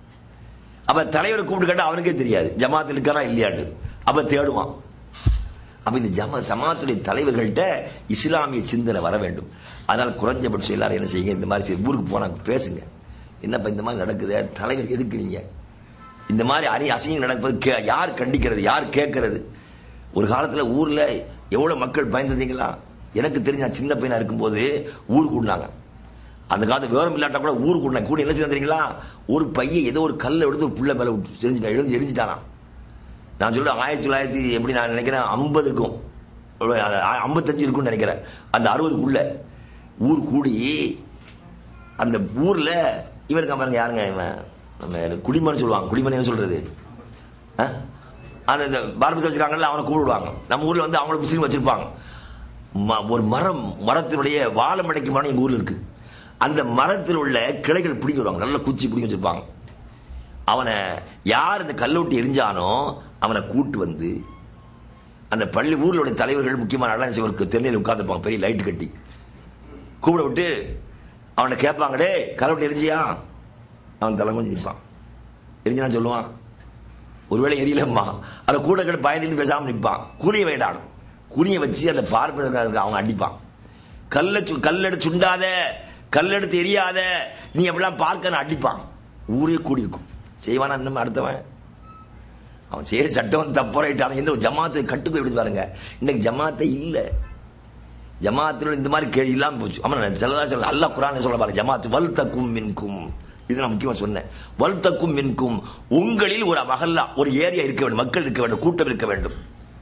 அப்ப தலைவரை கூப்பிட்டு கேட்டா அவனுக்கே தெரியாது ஜமாத்தில் இருக்கானா இல்லையான்னு அப்ப தேடுவான் அப்ப இந்த ஜமா ஜமாத்துடைய தலைவர்கள்ட்ட இஸ்லாமிய சிந்தனை வர வேண்டும் அதனால குறைஞ்சபட்சம் எல்லாரும் என்ன செய்யுங்க இந்த மாதிரி செய்ய- ஊருக்கு போனா பேசுங்க என்னப்பா இந்த மாதிரி நடக்குது தலைவர் எதுக்கு நீங்க இந்த மாதிரி அரி அசிங்கம் நடப்பது கே- யார் கண்டிக்கிறது யார் கேட்கறது ஒரு காலத்துல ஊர்ல எவ்வளவு மக்கள் பயந்துருந்தீங்களா எனக்கு தெரிஞ்ச நான் சின்ன பையனா இருக்கும்போது ஊர் கூடினாங்க அந்த காலத்து விவரம் இல்லாட்டா கூட ஊர் கூடின கூட என்ன செய்ய தெரியுங்களா ஒரு பையன் ஏதோ ஒரு கல்லை எடுத்து ஒரு புள்ள மேல விட்டு எரிஞ்சிட்டான் எழுந்து எரிஞ்சிட்டானா நான் சொல்றேன் ஆயிரத்தி தொள்ளாயிரத்தி எப்படி நான் நினைக்கிறேன் ஐம்பதுக்கும் ஐம்பத்தஞ்சு இருக்கும்னு நினைக்கிறேன் அந்த அறுபதுக்குள்ள ஊர் கூடி அந்த ஊர்ல இவருக்கு பாருங்க யாருங்க இவன் நம்ம குடிமன் சொல்லுவாங்க குடிமன் என்ன சொல்றது ஆ? அந்த இந்த பார்பஸ் வச்சிருக்காங்கல்ல அவனை கூப்பிடுவாங்க நம்ம ஊர்ல வந்து அவங்கள முஸ்லீம் வச்சிருப்பாங்க ம- ஒரு மரம் மரத்தினுடைய வாழை மடைக்கு மரம் எங்க ஊர்ல இருக்கு அந்த மரத்தில் உள்ள கிளைகள் பிடிக்க வருவாங்க நல்ல குச்சி பிடிக்க வச்சிருப்பாங்க அவனை யார் இந்த கல்லூட்டி எரிஞ்சானோ அவனை கூட்டு வந்து அந்த பள்ளி ஊர்ல உள்ள தலைவர்கள் முக்கியமான அல்லாஹ் சிவருக்கு தென்னையில் உட்கார்ந்துருப்பாங்க பெரிய லைட் கட்டி கூப்பிட விட்டு அவனை கேட்பாங்க டே கல்லூட்டி எரிஞ்சியா அவன் தலை கொஞ்சம் நிற்பான் எரிஞ்சான்னு சொல்லுவான் ஒருவேளை எரியலம்மா அதை கூட கிட்ட பயந்துட்டு பேசாம நிற்பான் குறிய வேண்டாம் குறிய வச்சு அந்த பார்ப்பதற்கு அவன் அடிப்பான் கல்ல சு- கல்லெடுத்து சுண்டாத கல்லெடுத்து எரியாத நீ அப்படிலாம் பார்க்க அடிப்பான் ஊரே கூடி இருக்கும் செய்வானா இன்னும் அடுத்தவன் அவன் செய்யற சட்டம் தப்பு ரைட் அவன் எந்த ஜமாத்தை கட்டுக்கு எப்படி பாருங்க இன்னைக்கு ஜமாத்தை இல்ல ஜமாத்துல இந்த மாதிரி கேள்வி இல்லாம போச்சு அவன் செல்லதா சொல்ல அல்லாஹ் குரான் சொல்ல பாருங்க ஜமாத் வல் தக்கும் மின்கும் இது நான் முக்கியமா சொன்னேன் வல் தக்கும் மின்கும் உங்களில் ஒரு மகல்லா ஒரு ஏரியா இருக்க வேண்டும் மக்கள் இருக்க வேண்டும் கூட்டம் இருக்க வேண்டும்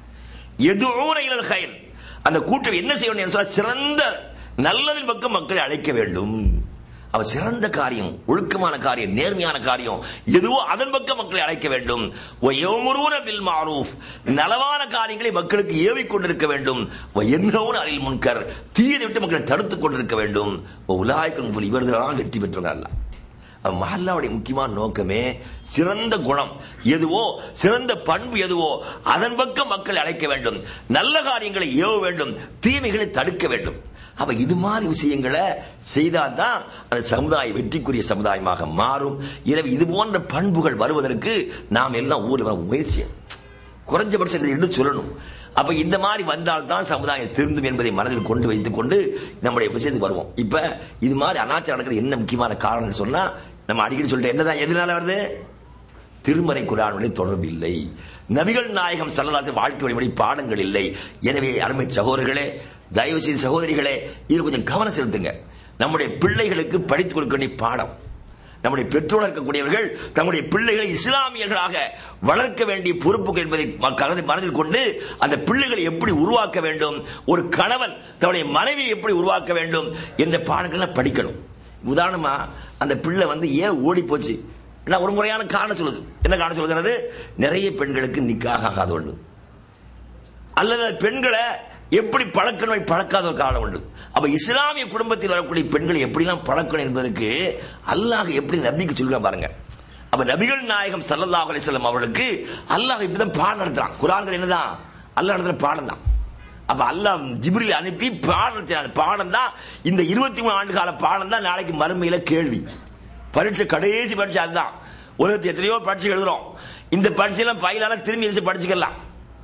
எதுவும் இலல் கயல் அந்த கூட்டம் என்ன செய்ய வேண்டும் சொன்னால் சிறந்த நல்லதின் பக்கம் மக்களை அழைக்க வேண்டும் அவ சிறந்த காரியம் ஒழுக்கமான காரியம் நேர்மையான காரியம் எதுவோ அதன் பக்கம் மக்களை அழைக்க வேண்டும் வயோமுருன பில் மாரூஃப் நலவான காரியங்களை மக்களுக்கு ஏவிக் கொண்டிருக்க வேண்டும் என்னோன அலில் முன்கர் தீயதை விட்டு மக்களை தடுத்துக் கொண்டிருக்க வேண்டும் உலாய்க்கும் இவர்களால் வெற்றி பெற்றவர்கள் அல்ல மஹல்லாவுடைய முக்கியமான நோக்கமே சிறந்த குணம் எதுவோ சிறந்த பண்பு எதுவோ அதன் பக்கம் மக்களை அழைக்க வேண்டும் நல்ல காரியங்களை ஏவ வேண்டும் தீமைகளை தடுக்க வேண்டும் அப்ப இது மாதிரி விஷயங்களை செய்தாதான் அந்த சமுதாயம் வெற்றிக்குரிய சமுதாயமாக மாறும் எனவே இது போன்ற பண்புகள் வருவதற்கு நாம் எல்லாம் ஊர்ல முயற்சி செய்யணும். குறைஞ்சபட்சம் இதை எடுத்து சொல்லணும் அப்ப இந்த மாதிரி வந்தால்தான் சமுதாயம் திருந்தும் என்பதை மனதில் கொண்டு வைத்துக் கொண்டு நம்முடைய விஷயத்துக்கு வருவோம் இப்ப இது மாதிரி அனாச்சாரம் நடக்கிறது என்ன முக்கியமான காரணம் சொன்னா நம்ம அடிக்கடி சொல்லிட்டு என்னதான் எதனால வருது திருமறை குரானுடைய தொடர்பு இல்லை நபிகள் நாயகம் சல்லதாச வாழ்க்கை வழிமுறை பாடங்கள் இல்லை எனவே அருமை சகோதரர்களே தயவு செய்து சகோதரிகளே இது கொஞ்சம் கவனம் செலுத்துங்க நம்முடைய பிள்ளைகளுக்கு படித்துக் கொடுக்க வேண்டிய பாடம் நம்முடைய பெற்றோர் இருக்கக்கூடியவர்கள் தங்களுடைய பிள்ளைகளை இஸ்லாமியர்களாக வளர்க்க வேண்டிய பொறுப்பு என்பதை ம- மனதில் கொண்டு அந்த பிள்ளைகளை எப்படி உருவாக்க வேண்டும் ஒரு கணவன் தன்னுடைய மனைவியை எப்படி உருவாக்க வேண்டும் என்ற பாடங்கள்லாம் படிக்கணும் உதாரணமா அந்த பிள்ளை வந்து ஏன் ஓடி போச்சு நான் ஒரு முறையான காரணம் சொல்லுது என்ன காரணம் சொல்லுகிறது நிறைய பெண்களுக்கு நிக்காக ஆகாத ஒன்று அல்லது அந்த பெண்களை எப்படி பழக்கணும் பழக்காத ஒரு காரணம் உண்டு அப்ப இஸ்லாமிய குடும்பத்தில் வரக்கூடிய பெண்களை எப்படிலாம் பழக்கணும் என்பதற்கு அல்லாஹ் எப்படி நபிக்கு சொல்லுங்க பாருங்க அப்ப நபிகள் நாயகம் ஸல்லல்லாஹு அலைஹி வஸல்லம் அவர்களுக்கு அல்லாஹ் இப்படிதான் பாடம் நடத்துறான் குரான்கள் என்னதான் அல்லாஹ் நடத்துற பாடம் தான் அப்ப அல்லாஹ் ஜிப்ரில் அனுப்பி பாடம் நடத்தினார் பாடம் தான் இந்த இருபத்தி மூணு ஆண்டு கால பாடம் தான் நாளைக்கு மறுமையில கேள்வி பரீட்சை கடைசி பரீட்சை அதுதான் உலகத்தில் எத்தனையோ பரீட்சை எழுதுறோம் இந்த பரீட்சையெல்லாம் ஃபைலான திரும்பி எதிர்த்து படிச்சுக்கலாம்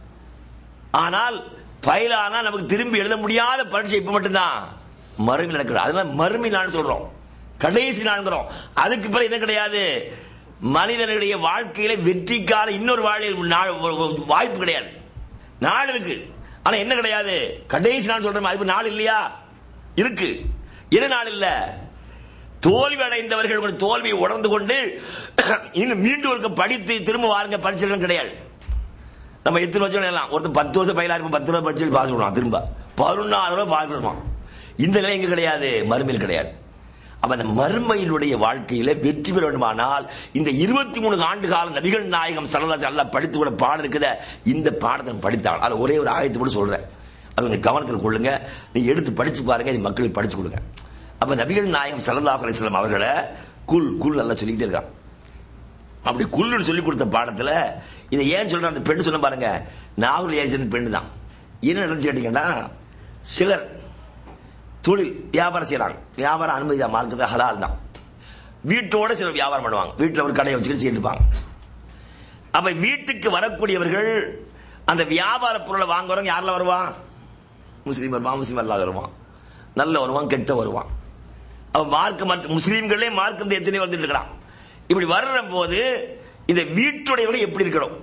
ஆனால் ஃபைலானா நமக்கு திரும்பி எழுத முடியாத பரீட்சை இப்ப மட்டும்தான் மறுமை நடக்கிறது அதனால மறுமை நான் சொல்றோம் கடைசி நான்கிறோம் அதுக்கு பிறகு என்ன கிடையாது மனிதனுடைய வாழ்க்கையில வெற்றிக்கான இன்னொரு வாழ்வில் நாள் வாய்ப்பு கிடையாது நாள் இருக்கு ஆனா என்ன கிடையாது கடைசி நாள் சொல்றோம் அது நாள் இல்லையா இருக்கு என்ன நாள் இல்ல தோல்வி அடைந்தவர்கள் உங்கள் தோல்வியை உணர்ந்து கொண்டு இன்னும் மீண்டும் ஒருக்க படித்து திரும்ப வாருங்க பரிசீலனை கிடையாது நம்ம எத்தனை வருஷம் எல்லாம் ஒருத்தர் பத்து வருஷம் பயிலா இருக்கும் பத்து ரூபாய் படிச்சு பாஸ் பண்ணுவான் திரும்ப பதினொன்னாயிரம் ரூபாய் பாஸ் பண்ணுவான் இந்த நிலை எங்க கிடையாது மறுமையில் கிடையாது அப்ப அந்த மறுமையினுடைய வாழ்க்கையில வெற்றி பெற வேண்டுமானால் இந்த இருபத்தி மூணு ஆண்டு கால நபிகள் நாயகம் சரதாசி அல்ல படித்து கூட பாடம் இருக்குத இந்த பாடத்தை படித்தால் அது ஒரே ஒரு ஆயத்தை கூட சொல்றேன் அது கொஞ்சம் கவனத்தில் கொள்ளுங்க நீங்க எடுத்து படிச்சு பாருங்க இது மக்களுக்கு படிச்சு கொடுங்க அப்ப நபிகள் நாயகம் சல்லல்லாஹு அலைஹி வஸல்லம் அவர்களை குல் குல் நல்லா சொல்லிக்கிட்டே இருக்கான் அப்படி குல்லுன்னு சொல்லி கொடுத்த பாடத்துல இதை ஏன் சொல்ற அந்த பெண்ணு சொன்ன பாருங்க நாகூர் ஏன் சேர்ந்த பெண்ணு தான் என்ன நடந்துச்சு கேட்டீங்கன்னா சிலர் தொழில் வியாபாரம் செய்யறாங்க வியாபாரம் அனுமதி தான் மார்க்கத்தை ஹலால் தான் வீட்டோட சிலர் வியாபாரம் பண்ணுவாங்க வீட்டில் ஒரு கடையை வச்சுக்கிட்டு செய்துப்பாங்க அப்ப வீட்டுக்கு வரக்கூடியவர்கள் அந்த வியாபார பொருளை வாங்குறவங்க யாரில் வருவான் முஸ்லீம் வருவான் முஸ்லீம் அல்லாத வருவான் நல்ல வருவான் கெட்ட வருவான் அவன் மார்க்க மற்ற முஸ்லீம்களே மார்க்கம் எத்தனை வந்துட்டு இருக்கிறான் இப்படி வர்ற போது இந்த வீட்டுடையவர்கள் எப்படி இருக்கணும்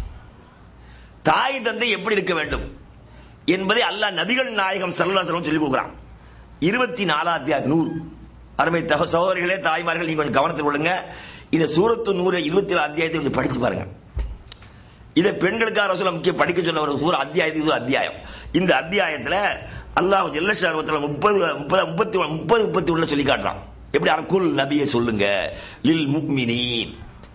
தாய் தந்தை எப்படி இருக்க வேண்டும் என்பதை அல்லாஹ் நபிகள் நாயகம் சல்லாசலம் சொல்லிக் கொடுக்குறான் இருபத்தி நாலாம் அத்தியாயம் நூறு அருமை தக சகோதரிகளே தாய்மார்கள் நீங்க கொஞ்சம் கவனத்தில் கொள்ளுங்க இந்த சூரத்து நூறு இருபத்தி நாலு அத்தியாயத்தை கொஞ்சம் படிச்சு பாருங்க இதை பெண்களுக்காக ரசூல முக்கிய படிக்க சொன்ன ஒரு சூர அத்தியாயத்துக்கு இது ஒரு அத்தியாயம் இந்த அத்தியாயத்துல அல்லாஹ் ஜெல்லஷாரத்தில் முப்பது முப்பது முப்பத்தி ஒண்ணு- முப்பது முப்பத்தி ஒண்ணுல சொல்லி காட்டுறான் எப்படி அரக்குல் நபியை சொல்லுங்க லில் முக்மினீன்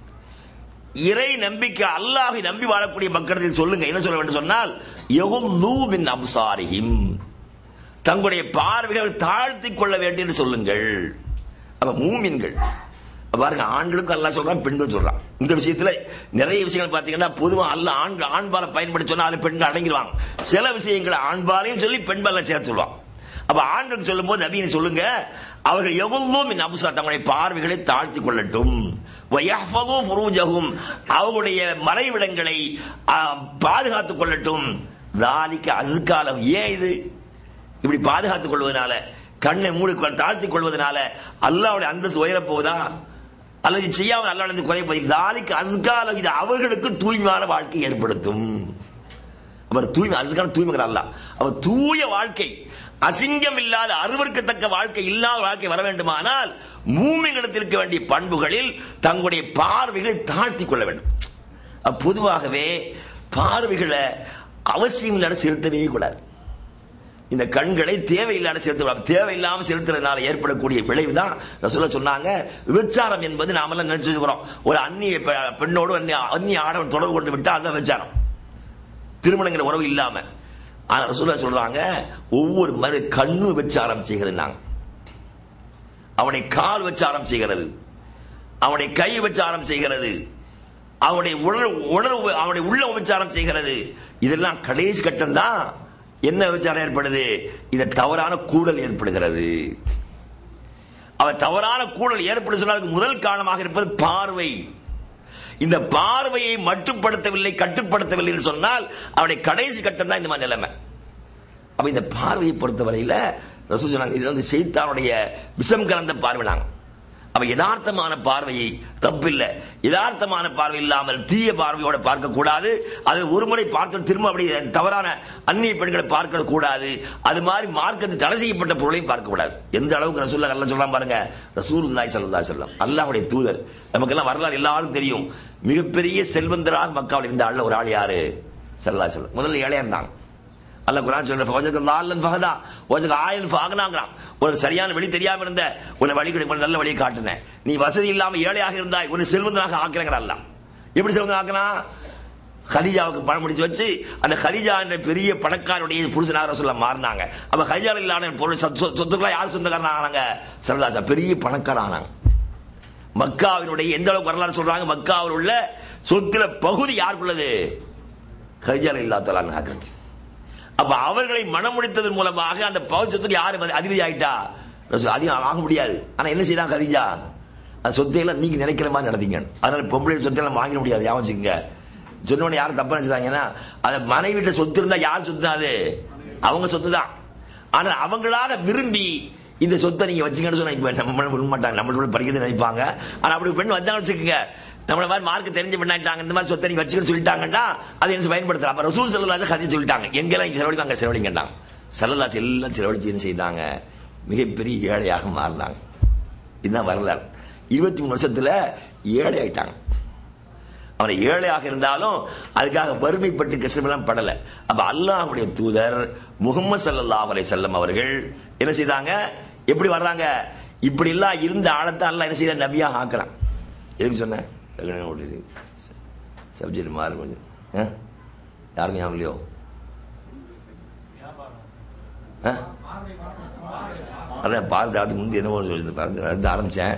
இறை நம்பிக்கை அல்லாஹை நம்பி வாழக்கூடிய மக்களிடத்தில் சொல்லுங்க என்ன சொல்ல வேண்டும் சொன்னால் யகுல்லூ மின் அப்சாரிஹிம் தங்களுடைய பார்வைகளை தாழ்த்திக் கொள்ள வேண்டும் என்று சொல்லுங்கள் அப்ப மூமின்கள் அப்ப பாருங்க ஆண்களுக்கும் அல்லாஹ் சொல்றான் பெண்கள் சொல்றான் இந்த விஷயத்துல நிறைய விஷயங்கள் பாத்தீங்கன்னா பொதுவா அல்ல ஆண் ஆண்பாலை பயன்படுத்தி சொன்னா அதுல பெண்கள் அடங்கிடுவாங்க சில விஷயங்களை ஆண்பாலையும் சொல்லி பெண்பால சேர்த்து சொல்லுவான் அப்ப ஆண்களுக்கு சொல்லும் போது நபியை சொல்லுங்க அவர்கள் எவ்வளவும் மின் அபுசா தங்களுடைய பார்வைகளை தாழ்த்திக் கொள்ளட்டும் வயஹ்ஃபது ஃபுரூஜஹும் அவர்களுடைய மறைவிடங்களை ஆ, பாதுகாத்துக் கொள்ளட்டும் தாலிக்கு அதுக்காலம் ஏன் இது இப்படி பாதுகாத்துக் கொள்வதனால கண்ணை மூடி கொள்- தாழ்த்திக் கொள்வதனால அல்லாவுடைய அந்தஸ்து உயரப் போவதா அல்லது இது செய்யாமல் அல்லாஹ் குறைப்பது தாலிக்கு அஸ்காலம் இது அவர்களுக்கு தூய்மையான வாழ்க்கை ஏற்படுத்தும் அவர் தூய்மை அதுக்கான தூய்மைகள் அல்ல அவர் தூய வாழ்க்கை அசிங்கம் இல்லாத அருவருக்கத்தக்க வாழ்க்கை இல்லாத வாழ்க்கை வர வேண்டுமானால் மூமிகளிடத்தில் இருக்க வேண்டிய பண்புகளில் தங்களுடைய பார்வைகளை தாழ்த்திக் கொள்ள வேண்டும் அப்ப பொதுவாகவே பார்வைகளை அவசியம் இல்லாத செலுத்தவே கூடாது இந்த கண்களை தேவையில்லாத செலுத்த தேவையில்லாம செலுத்துறதுனால ஏற்படக்கூடிய விளைவு தான் ரசூலா சொன்னாங்க விபச்சாரம் என்பது நாமெல்லாம் நினைச்சு வச்சுக்கிறோம் ஒரு அந்நிய பெ- பெண்ணோடு அந்நிய அந்நிய ஆடவன் தொடர்பு கொண்டு விட்டா அதுதான் விபச்சாரம் திருமணங்கிற உறவு இல்லாம ஆனா ரசூலா சொல்றாங்க ஒவ்வொரு மறு கண்ணு வச்சு ஆரம்பிச்சுகிறது நாங்க அவனை கால் வச்சு ஆரம்பிச்சுகிறது அவனுடைய கை விபச்சாரம் செய்கிறது அவனுடைய உணர்வு உணர்வு அவனுடைய உள்ள விபச்சாரம் செய்கிறது இதெல்லாம் கடைசி கட்டம் தான் என்ன விபச்சாரம் ஏற்படுது இத தவறான கூடல் ஏற்படுகிறது அவன் தவறான கூடல் ஏற்படு சொன்னதுக்கு முதல் காரணமாக இருப்பது பார்வை இந்த பார்வையை மட்டுப்படுத்தவில்லை கட்டுப்படுத்தவில்லை என்று சொன்னால் அவனுடைய கடைசி கட்டம் தான் இந்த மாதிரி நிலைமை அப்ப இந்த பார்வையை பொறுத்தவரையில ரசூல் சொன்னாங்க இது வந்து செய்தானுடைய விஷம் கலந்த பார்வை நாங்க அப்ப யதார்த்தமான பார்வையை தப்பில்லை யதார்த்தமான பார்வை இல்லாமல் தீய பார்வையோட பார்க்க கூடாது அது ஒரு முறை பார்த்து திரும்ப அப்படி தவறான அந்நிய பெண்களை பார்க்க கூடாது அது மாதிரி மார்க்கத்து தடை செய்யப்பட்ட பொருளையும் பார்க்க கூடாது எந்த அளவுக்கு ரசூல்லா எல்லாம் சொல்லலாம் பாருங்க ரசூல் சல்லா சொல்லம் அல்லாஹ்வுடைய தூதர் நமக்கெல்லாம் வரலாறு எல்லாரும் தெரியும் மிகப்பெரிய செல்வந்தராக மக்காவில் இருந்த ஆள் ஒரு ஆள் யாரு சல்லா சொல்லம் முதல்ல ஏழையா இருந்தாங்க அல்ல குரான் சொல்ற ஃபவஜக லால்லன் ஃபஹதா வஜக ஆயன் ஃபஅக்னாங்கறான் ஒரு சரியான வழி தெரியாம இருந்த உன்னை வழி கிடைப்ப நல்ல வழியை காட்டுனேன் நீ வசதி இல்லாம ஏழையாக இருந்தாய் உன்னை செல்வந்தனாக ஆக்குறேங்கற அல்லாஹ் எப்படி செல்வந்தனாக ஆக்கினா ஹதீஜாவுக்கு பணம் முடிச்சு வச்சு அந்த ஹதீஜா என்ற பெரிய பணக்காரருடைய புருஷனாக சொல்ல மாறினாங்க அப்ப ஹதீஜா இல்லாத பொருள் சொத்துக்களா யார் சொந்தக்காரன் ஆனாங்க சரதாசா பெரிய பணக்காரன் ஆனாங்க மக்காவினுடைய எந்த அளவுக்கு வரலாறு சொல்றாங்க மக்காவில் உள்ள சொத்துல பகுதி யாருக்குள்ளது ஹரிஜா இல்லாத்தலான்னு ஆக்குறது அப்ப அவர்களை மனமுடித்ததன் மூலமாக அந்த பகுதி சொத்துக்கு யாரு அதிபதி ஆயிட்டா அதிகம் ஆக முடியாது ஆனா என்ன செய்யறாங்க கதிஜா அந்த சொத்தையெல்லாம் நீங்க நினைக்கிற மாதிரி நடத்தீங்க அதனால பொம்பளை சொத்தையெல்லாம் வாங்கிட முடியாது ஞாபகம் வச்சுக்கோங்க சொன்னவன யாரும் தப்பா நினைச்சாங்கன்னா அந்த மனைவிட்ட சொத்து இருந்தா யார் சொத்து தான் அது அவங்க சொத்து தான் ஆனா அவங்களாக விரும்பி இந்த சொத்தை நீங்க வச்சுக்கன்னு சொன்னா இப்ப நம்ம விட மாட்டாங்க நம்மளோட படிக்கிறது நினைப்பாங்க ஆனா அப்படி பெண் வந்தாங்க வச்சுக்கோங்க நம்மள மாதிரி மார்க் தெரிஞ்ச பண்ணாட்டாங்க இந்த மாதிரி சொத்தை நீங்க வச்சுக்கன்னு சொல்லிட்டாங்கன்னா அதை என்ன பயன்படுத்தலாம் அப்ப ரசூல் செல்லலாச கதை சொல்லிட்டாங்க எங்கெல்லாம் இங்க செலவழிப்பாங்க அங்க செலவழிங்கட்டாங்க செல்லலாசு எல்லாம் செலவழிச்சு என்ன செய்தாங்க மிகப்பெரிய ஏழையாக மாறினாங்க இதுதான் வரலாறு இருபத்தி மூணு வருஷத்துல ஏழை ஆயிட்டாங்க அவனை ஏழையாக இருந்தாலும் அதுக்காக வறுமைப்பட்டு கஷ்டமெல்லாம் படல அப்ப அல்லாஹுடைய தூதர் முகமது சல்லாஹ் அலை செல்லம் அவர்கள் என்ன செய்தாங்க எப்படி வர்றாங்க இப்படி எல்லாம் இருந்த ஆழத்தை அல்ல என்ன செய்த நபியா ஆக்குறான் எதுக்கு சொன்னேன் சப்ஜெக்ட் மாறு கொஞ்சம் யாருக்கும் ஞாபகம் இல்லையோ அதான் பார்த்து அதுக்கு முந்தைய என்னவோ சொல்லி பார்த்து ஆரம்பிச்சேன்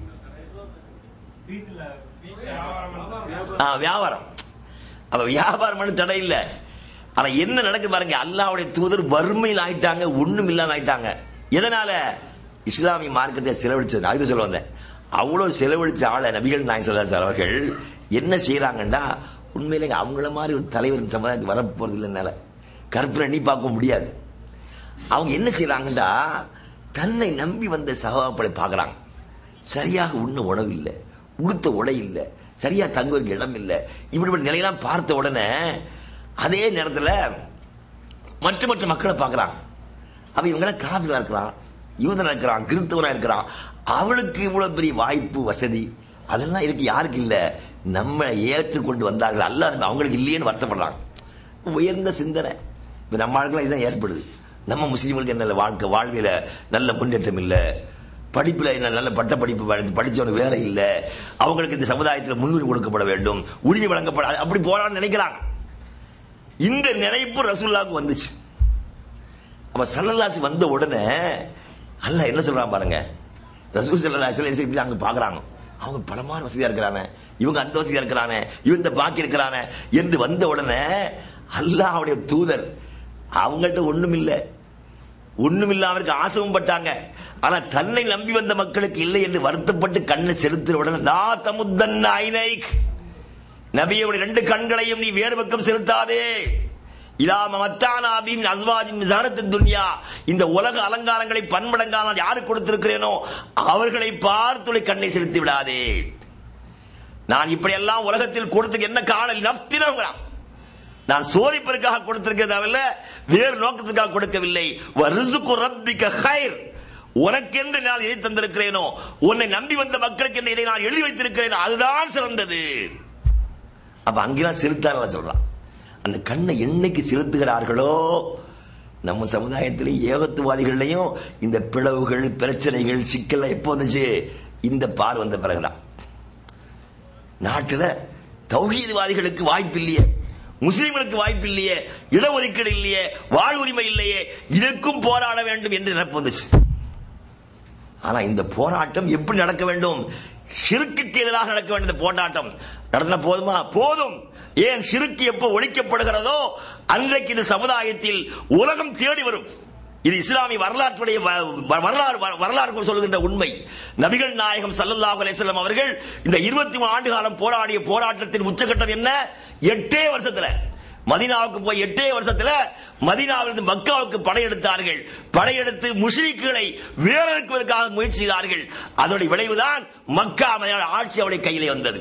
வியாபாரம் அப்ப வியாபாரம் பண்ண தடை இல்லை ஆனா என்ன நடக்குது பாருங்க அல்லாவுடைய தூதர் வறுமையில் ஆயிட்டாங்க ஒண்ணும் இல்லாம ஆயிட்டாங்க எதனால இஸ்லாமிய மார்க்கத்தை செலவழிச்சது அதுக்கு சொல்ல வந்தேன் அவ்வளவு செலவழிச்ச ஆள நபிகள் நாய் சொல்லாஸ் அவர்கள் என்ன செய்யறாங்கன்னா உண்மையிலே அவங்கள மாதிரி ஒரு தலைவர் சமுதாயத்துக்கு வரப்போறது இல்லைனால கற்பனை எண்ணி பார்க்க முடியாது அவங்க என்ன செய்யறாங்கன்னா தன்னை நம்பி வந்த சகாக்களை பார்க்கறாங்க சரியாக உண்ண உணவு இல்லை உடுத்த உடை இல்லை சரியா தங்குவதற்கு இடம் இல்லை இப்படிப்பட்ட நிலையெல்லாம் பார்த்த உடனே அதே நேரத்தில் மற்ற மற்ற மக்களை பார்க்கறாங்க அப்ப இவங்களாம் காவிலா இருக்கிறான் யூதனா இருக்கிறான் கிறிஸ்தவனா இருக்கிறான் அவளுக்கு இவ்வளவு பெரிய வாய்ப்பு வசதி அதெல்லாம் இருக்கு யாருக்கு இல்ல நம்ம ஏற்றுக்கொண்டு வந்தார்கள் அல்ல அவங்களுக்கு இல்லையேன்னு வருத்தப்படுறாங்க உயர்ந்த சிந்தனை இப்ப நம்ம ஆளுக்கெல்லாம் இதுதான் ஏற்படுது நம்ம முஸ்லீம்களுக்கு என்ன வாழ்க்கை வாழ்வில நல்ல முன்னேற்றம் இல்லை படிப்புல என்ன நல்ல பட்ட படிப்பு படிச்சவனுக்கு வேலை இல்ல அவங்களுக்கு இந்த சமுதாயத்தில் முன்னுரிமை கொடுக்கப்பட வேண்டும் உரிமை வழங்கப்பட அப்படி போலான்னு நினைக்கிறாங்க இந்த நினைப்பு ரசூல்லாவுக்கு வந்துச்சு அப்ப சல்லல்லாசி வந்த உடனே அல்ல என்ன சொல்றான் பாருங்க ரசூல் சல்லல்லாசி இப்படி அங்க பாக்குறாங்க அவங்க பலமான வசதியா இருக்கிறாங்க இவங்க அந்த வசதியா இருக்கிறாங்க இவன் இந்த பாக்கி இருக்கிறாங்க என்று வந்த உடனே அல்லாஹ்வுடைய தூதர் அவங்கள்ட்ட ஒண்ணும் இல்லை ஒண்ணும் இல்லாமற்கு ஆசவும் பட்டாங்க ஆனா தன்னை நம்பி வந்த மக்களுக்கு இல்லை என்று வருத்தப்பட்டு கண்ணை செலுத்தின உடனே லா தமுத்தன் ஐனைக் நபியோட ரெண்டு கண்களையும் நீ வேறு பக்கம் செலுத்தாதே இலாம மத்தானாபிம் அஸ்வாஜிம் ஜஹரத்தின் துன்யா இந்த உலக அலங்காரங்களை பன்மடங்கா நான் யாருக்கு கொடுத்திருக்கிறேனோ அவர்களை பார்த்துளை கண்ணை செலுத்தி விடாதே நான் இப்படியெல்லாம் உலகத்தில் கொடுத்துக்கு என்ன காணல் நப்தினவங்களாம் நான் சோதிப்பதற்காக கொடுத்திருக்கிறதாவில்ல வேறு நோக்கத்துக்காக கொடுக்கவில்லை வரிசுக்கு ரப்பிக்க ஹைர் உனக்கென்று நான் எதை தந்திருக்கிறேனோ உன்னை நம்பி வந்த மக்களுக்கு என்ன இதை நான் எழுதி வைத்திருக்கிறேன் அதுதான் சிறந்தது அப்ப அங்கெல்லாம் செலுத்தார்கள் சொல்றான் அந்த கண்ணை என்னைக்கு செலுத்துகிறார்களோ நம்ம சமுதாயத்திலே ஏகத்துவாதிகள்லையும் இந்த பிளவுகள் பிரச்சனைகள் சிக்கல் எப்போ வந்துச்சு இந்த பார் வந்த பிறகுதான் நாட்டுல தௌஹீதவாதிகளுக்கு வாய்ப்பு இல்லையே முஸ்லிம்களுக்கு வாய்ப்பு இல்லையே இடஒதுக்கீடு இல்லையே வாழ் உரிமை இல்லையே இதற்கும் போராட வேண்டும் என்று நினைப்பு வந்துச்சு ஆனா இந்த போராட்டம் எப்படி நடக்க வேண்டும் சிறுக்குக்கு எதிராக நடக்க வேண்டும் இந்த போராட்டம் நடந்த போதுமா போதும் ஏன் சிறுக்கு எப்போ ஒழிக்கப்படுகிறதோ அன்றைக்கு இந்த சமுதாயத்தில் உலகம் தேடி வரும் இது இஸ்லாமிய வரலாற்றுடைய வ- வ- வரலாறு வ- வரலாறு சொல்லுகின்ற உண்மை நபிகள் நாயகம் ஸல்லல்லாஹு அலைஹி வஸல்லம் அவர்கள் இந்த இருபத்தி மூணு ஆண்டு காலம் போராடிய போராட்டத்தின் உச்சகட்டம் என்ன எட்டே வருஷத்துல மதீனாவுக்கு போய் எட்டே வருஷத்துல மதீனாவிலிருந்து மக்காவுக்கு படையெடுத்தார்கள் படையெடுத்து முஷ்ரிக்குகளை வேறறுக்குவதற்காக முயற்சி செய்தார்கள் அதனுடைய விளைவுதான் மக்கா மதீனா ஆட்சி அவருடைய கையிலே வந்தது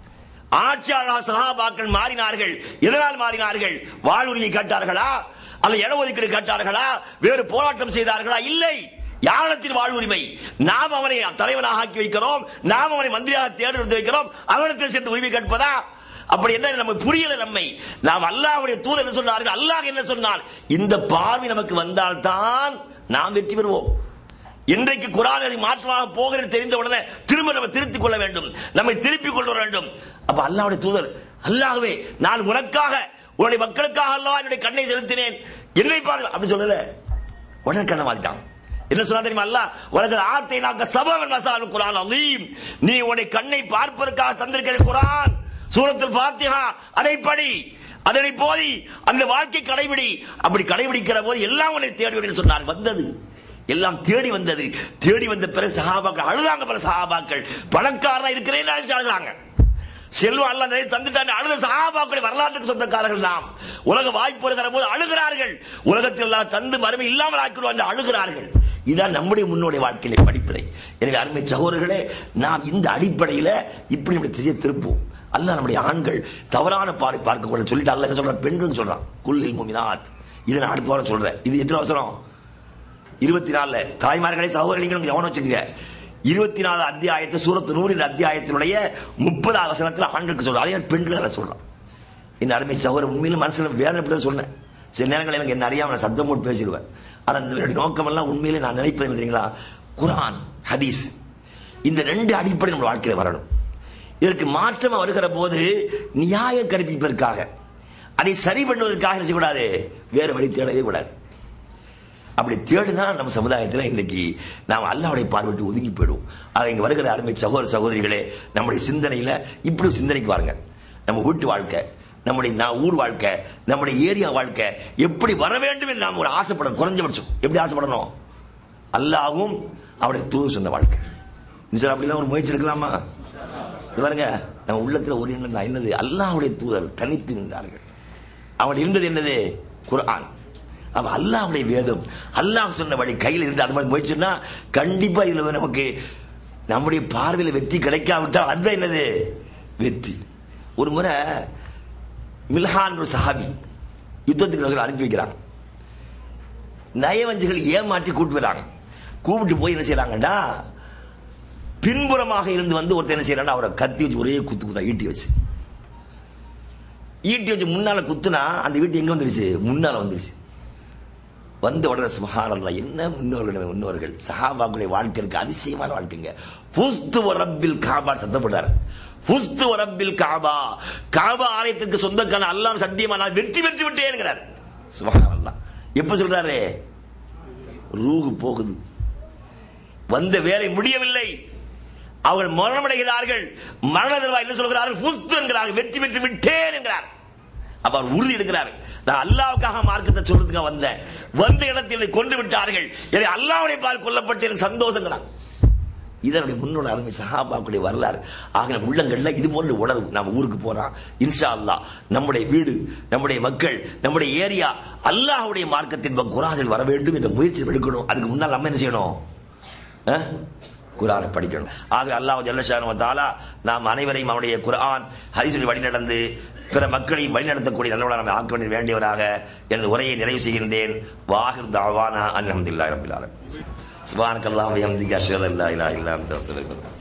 ஆட்சியாளர் சகாபாக்கள் மாறினார்கள் எதனால் மாறினார்கள் வாழ்வுரிமை கேட்டார்களா அல்ல இடஒதுக்கீடு கேட்டார்களா வேறு போராட்டம் செய்தார்களா இல்லை யாரிடத்தில் வாழ்வுரிமை நாம் அவனை தலைவனாக ஆக்கி வைக்கிறோம் நாம் அவனை மந்திரியாக தேர்ந்தெடுத்து வைக்கிறோம் அவனிடத்தில் சென்று உரிமை கேட்பதா அப்படி என்ன நமக்கு புரியல நம்மை நாம் அல்லாஹ்வுடைய தூதர் என்ன சொன்னார்கள் அல்லாஹ் என்ன சொன்னான் இந்த பார்வை நமக்கு வந்தால்தான் நாம் வெற்றி பெறுவோம் இன்றைக்கு குரான் அதை மாற்றமாக போகிறது தெரிந்த உடனே திரும்ப நம்ம திருத்திக் கொள்ள வேண்டும் நம்மை திருப்பிக் கொள்ள வேண்டும் அப்ப அல்லாஹ்வுடைய தூதர் அல்லாஹ்வே நான் உனக்காக உன்னுடைய மக்களுக்காக அல்லாஹ் என்னுடைய கண்ணை செலுத்தினேன் என்னை பாருங்க அப்படி சொல்லல உடனே கண்ணை மாத்திட்டான் என்ன சொன்னா தெரியுமா அல்லாஹ் உனக்கு ஆத்தை நாக்க சபவன் மசால் குரான் அலீம் நீ உன்னுடைய கண்ணை பார்ப்பதற்காக தந்திருக்கிற குரான் சூரத்துல் ஃபாத்திஹா அதை படி அதனை போதி அந்த வாழ்க்கை கடைபிடி அப்படி கடைபிடிக்கிற போது எல்லாம் உன்னை தேடி வரும்னு சொன்னார் வந்தது எல்லாம் தேடி வந்தது தேடி வந்த பிறகு சஹாபாக்கள் அழுதாங்க பல சஹாபாக்கள் பணக்காரனா இருக்கிறேன்னு அழைச்சு அழுகிறாங்க செல்வம் அல்ல நிறைய தந்துட்டாங்க அழுத சஹாபாக்கள் வரலாற்றுக்கு சொந்தக்காரர்கள் நாம் உலக வாய்ப்பு வருகிற போது அழுகிறார்கள் உலகத்தில் எல்லாம் தந்து மறுமை இல்லாமல் ஆக்கிடுவாங்க அழுகிறார்கள் இதான் நம்முடைய முன்னோடைய வாழ்க்கையில படிப்பினை எனவே அருமை சகோதரர்களே நாம் இந்த அடிப்படையில இப்படி நம்முடைய திசையை திருப்போம் அல்லாஹ் நம்முடைய ஆண்கள் தவறான பாறை பார்க்க கூட சொல்லிட்டு அல்லாஹ் என்ன சொல்றான் பெண்கள் சொல்றான் குல்லில் முமினாத் இதை நான் அடுத்த வாரம் சொல்றேன் இது எத்தனை அவசரம் இருபத்தி நாலுல தாய்மார்களே சகோதரிகளும் கவனம் வச்சுக்கோங்க இருபத்தி நாலு அத்தியாயத்தை சூரத்து நூறின் அத்தியாயத்தினுடைய முப்பதாவது வசனத்துல ஆண்களுக்கு சொல்றான் அதே பெண்கள் சொல்றான் என் அருமை சகோதரர் உண்மையிலும் மனசுல வேதனைப்பட்டு சொன்னேன் சில நேரங்கள் எனக்கு என்ன அறியாம நான் சத்தம் போட்டு பேசிடுவேன் ஆனா என்னுடைய நோக்கம் எல்லாம் உண்மையிலே நான் நினைப்பது என்ன தெரியுங்களா குரான் ஹதீஸ் இந்த ரெண்டு அடிப்படை நம்ம வாழ்க்கையில வரணும் இதற்கு மாற்றம் வருகிற போது நியாய கற்பிப்பதற்காக அதை சரி பண்ணுவதற்காக என்ன செய்யக்கூடாது வேறு வழி தேடவே கூடாது அப்படி தேடினா நம்ம சமுதாயத்தில் இன்னைக்கு நாம் அல்லாவுடைய பார்வைட்டு ஒதுங்கி போயிடுவோம் ஆக இங்க வருகிற அருமை சகோதர சகோதரிகளே நம்முடைய சிந்தனையில இப்படி ஒரு சிந்தனைக்கு வாருங்க நம்ம வீட்டு வாழ்க்கை நம்முடைய நான் ஊர் வாழ்க்கை நம்முடைய ஏரியா வாழ்க்கை எப்படி வர வேண்டும் என்று நாம் ஒரு ஆசைப்படணும் குறைஞ்சபட்சம் எப்படி ஆசைப்படணும் அல்லாவும் அவருடைய தூது சொன்ன வாழ்க்கை நிச்சயம் அப்படிலாம் ஒரு முயற்சி எடுக்கலாமா இது பாருங்க நம்ம உள்ளத்துல ஒரு எண்ணம் தான் என்னது அல்லாஹ்வுடைய தூதர் தனித்து நின்றார்கள் அவன் இருந்தது என்னது குர்ஆன் அப்ப அல்லாஹ்வுடைய வேதம் அல்லாஹ் சொன்ன வழி கையில் இருந்து அது மாதிரி முயற்சினா கண்டிப்பா இதுல நமக்கு நம்முடைய பார்வையில் வெற்றி கிடைக்காவிட்டால் அதுதான் என்னது வெற்றி ஒரு முறை மில்ஹான் ஒரு சஹாபி யுத்தத்துக்கு ரசூல் அனுப்பி வைக்கிறாங்க நயவஞ்சிகள் ஏமாற்றி கூட்டு வராங்க கூப்பிட்டு போய் என்ன செய்யறாங்கடா பின்புறமாக இருந்து வந்து ஒருத்தர் என்ன செய்யறாங்க அவரை கத்தி வச்சு ஒரே குத்து குத்தா ஈட்டி வச்சு ஈட்டி வச்சு முன்னால குத்துனா அந்த வீட்டு எங்க வந்துருச்சு முன்னால வந்துருச்சு வந்த உடனே சுபஹானல்லாஹ் என்ன முன்னோர்கள் முன்னோர்கள் சஹாபாக்களுடைய வாழ்க்கை இருக்கு அதிசயமான வாழ்க்கைங்க புஸ்து ரப்பில் காபா சத்தப்பட்டார் புஸ்து ரப்பில் காபா காபா ஆலயத்திற்கு சொந்தக்கான அல்லாஹ் சத்தியமா நான் வெற்றி பெற்று விட்டேன்ங்கிறார் சுபஹானல்லாஹ் எப்ப சொல்றாரு ரூஹு போகுது வந்த வேலை முடியவில்லை அவர்கள் மரணமடைகிறார்கள் மரண தருவாய் என்ன சொல்கிறார்கள் புஸ்து என்கிறார்கள் வெற்றி பெற்று விட்டேன் என்கிறார் அப்ப அவர் உறுதி எடுக்கிறார் நான் அல்லாவுக்காக மார்க்கத்தை சொல்றதுக்காக வந்தேன் வந்த இடத்தில் என்னை கொண்டு விட்டார்கள் என்னை அல்லாவுடைய பால் கொல்லப்பட்டு எனக்கு சந்தோஷங்கிறார் இதனுடைய முன்னோட அருமை சஹாபாக்குடைய வரலாறு ஆக நம்ம உள்ளங்கள்ல இது போன்ற உணர்வு நம்ம ஊருக்கு போறோம் இன்ஷா அல்லாஹ் நம்முடைய வீடு நம்முடைய மக்கள் நம்முடைய ஏரியா அல்லாஹ்வுடைய மார்க்கத்தின் பக்கம் குரானில் வர வேண்டும் என்ற முயற்சி எடுக்கணும் அதுக்கு முன்னால் நம்ம என்ன செய்யணும் அஹ்? குரானை படிக்கணும் ஆக அல்லாஹ் ஜல்லஷானு தாலா நாம் அனைவரையும் அவனுடைய குர்ஆன் ஹதீஸில் வழிநடந்து பிற மக்களை வழிநடத்தக்கூடிய நல்லவனாக நாம் ஆக்க வேண்டிய வேண்டியவராக எனது உரையை நிறைவு செய்கின்றேன் வாஹிர் தாவானா அல்ஹம்துலில்லாஹி ரப்பில் ஆலமீன் சுப்ஹானக்கல்லாஹு வ பிஹம்திக அஷ்ஹது அல்லா இலாஹா இல்லா அன்த அஸ்தக்ஃபிருக்க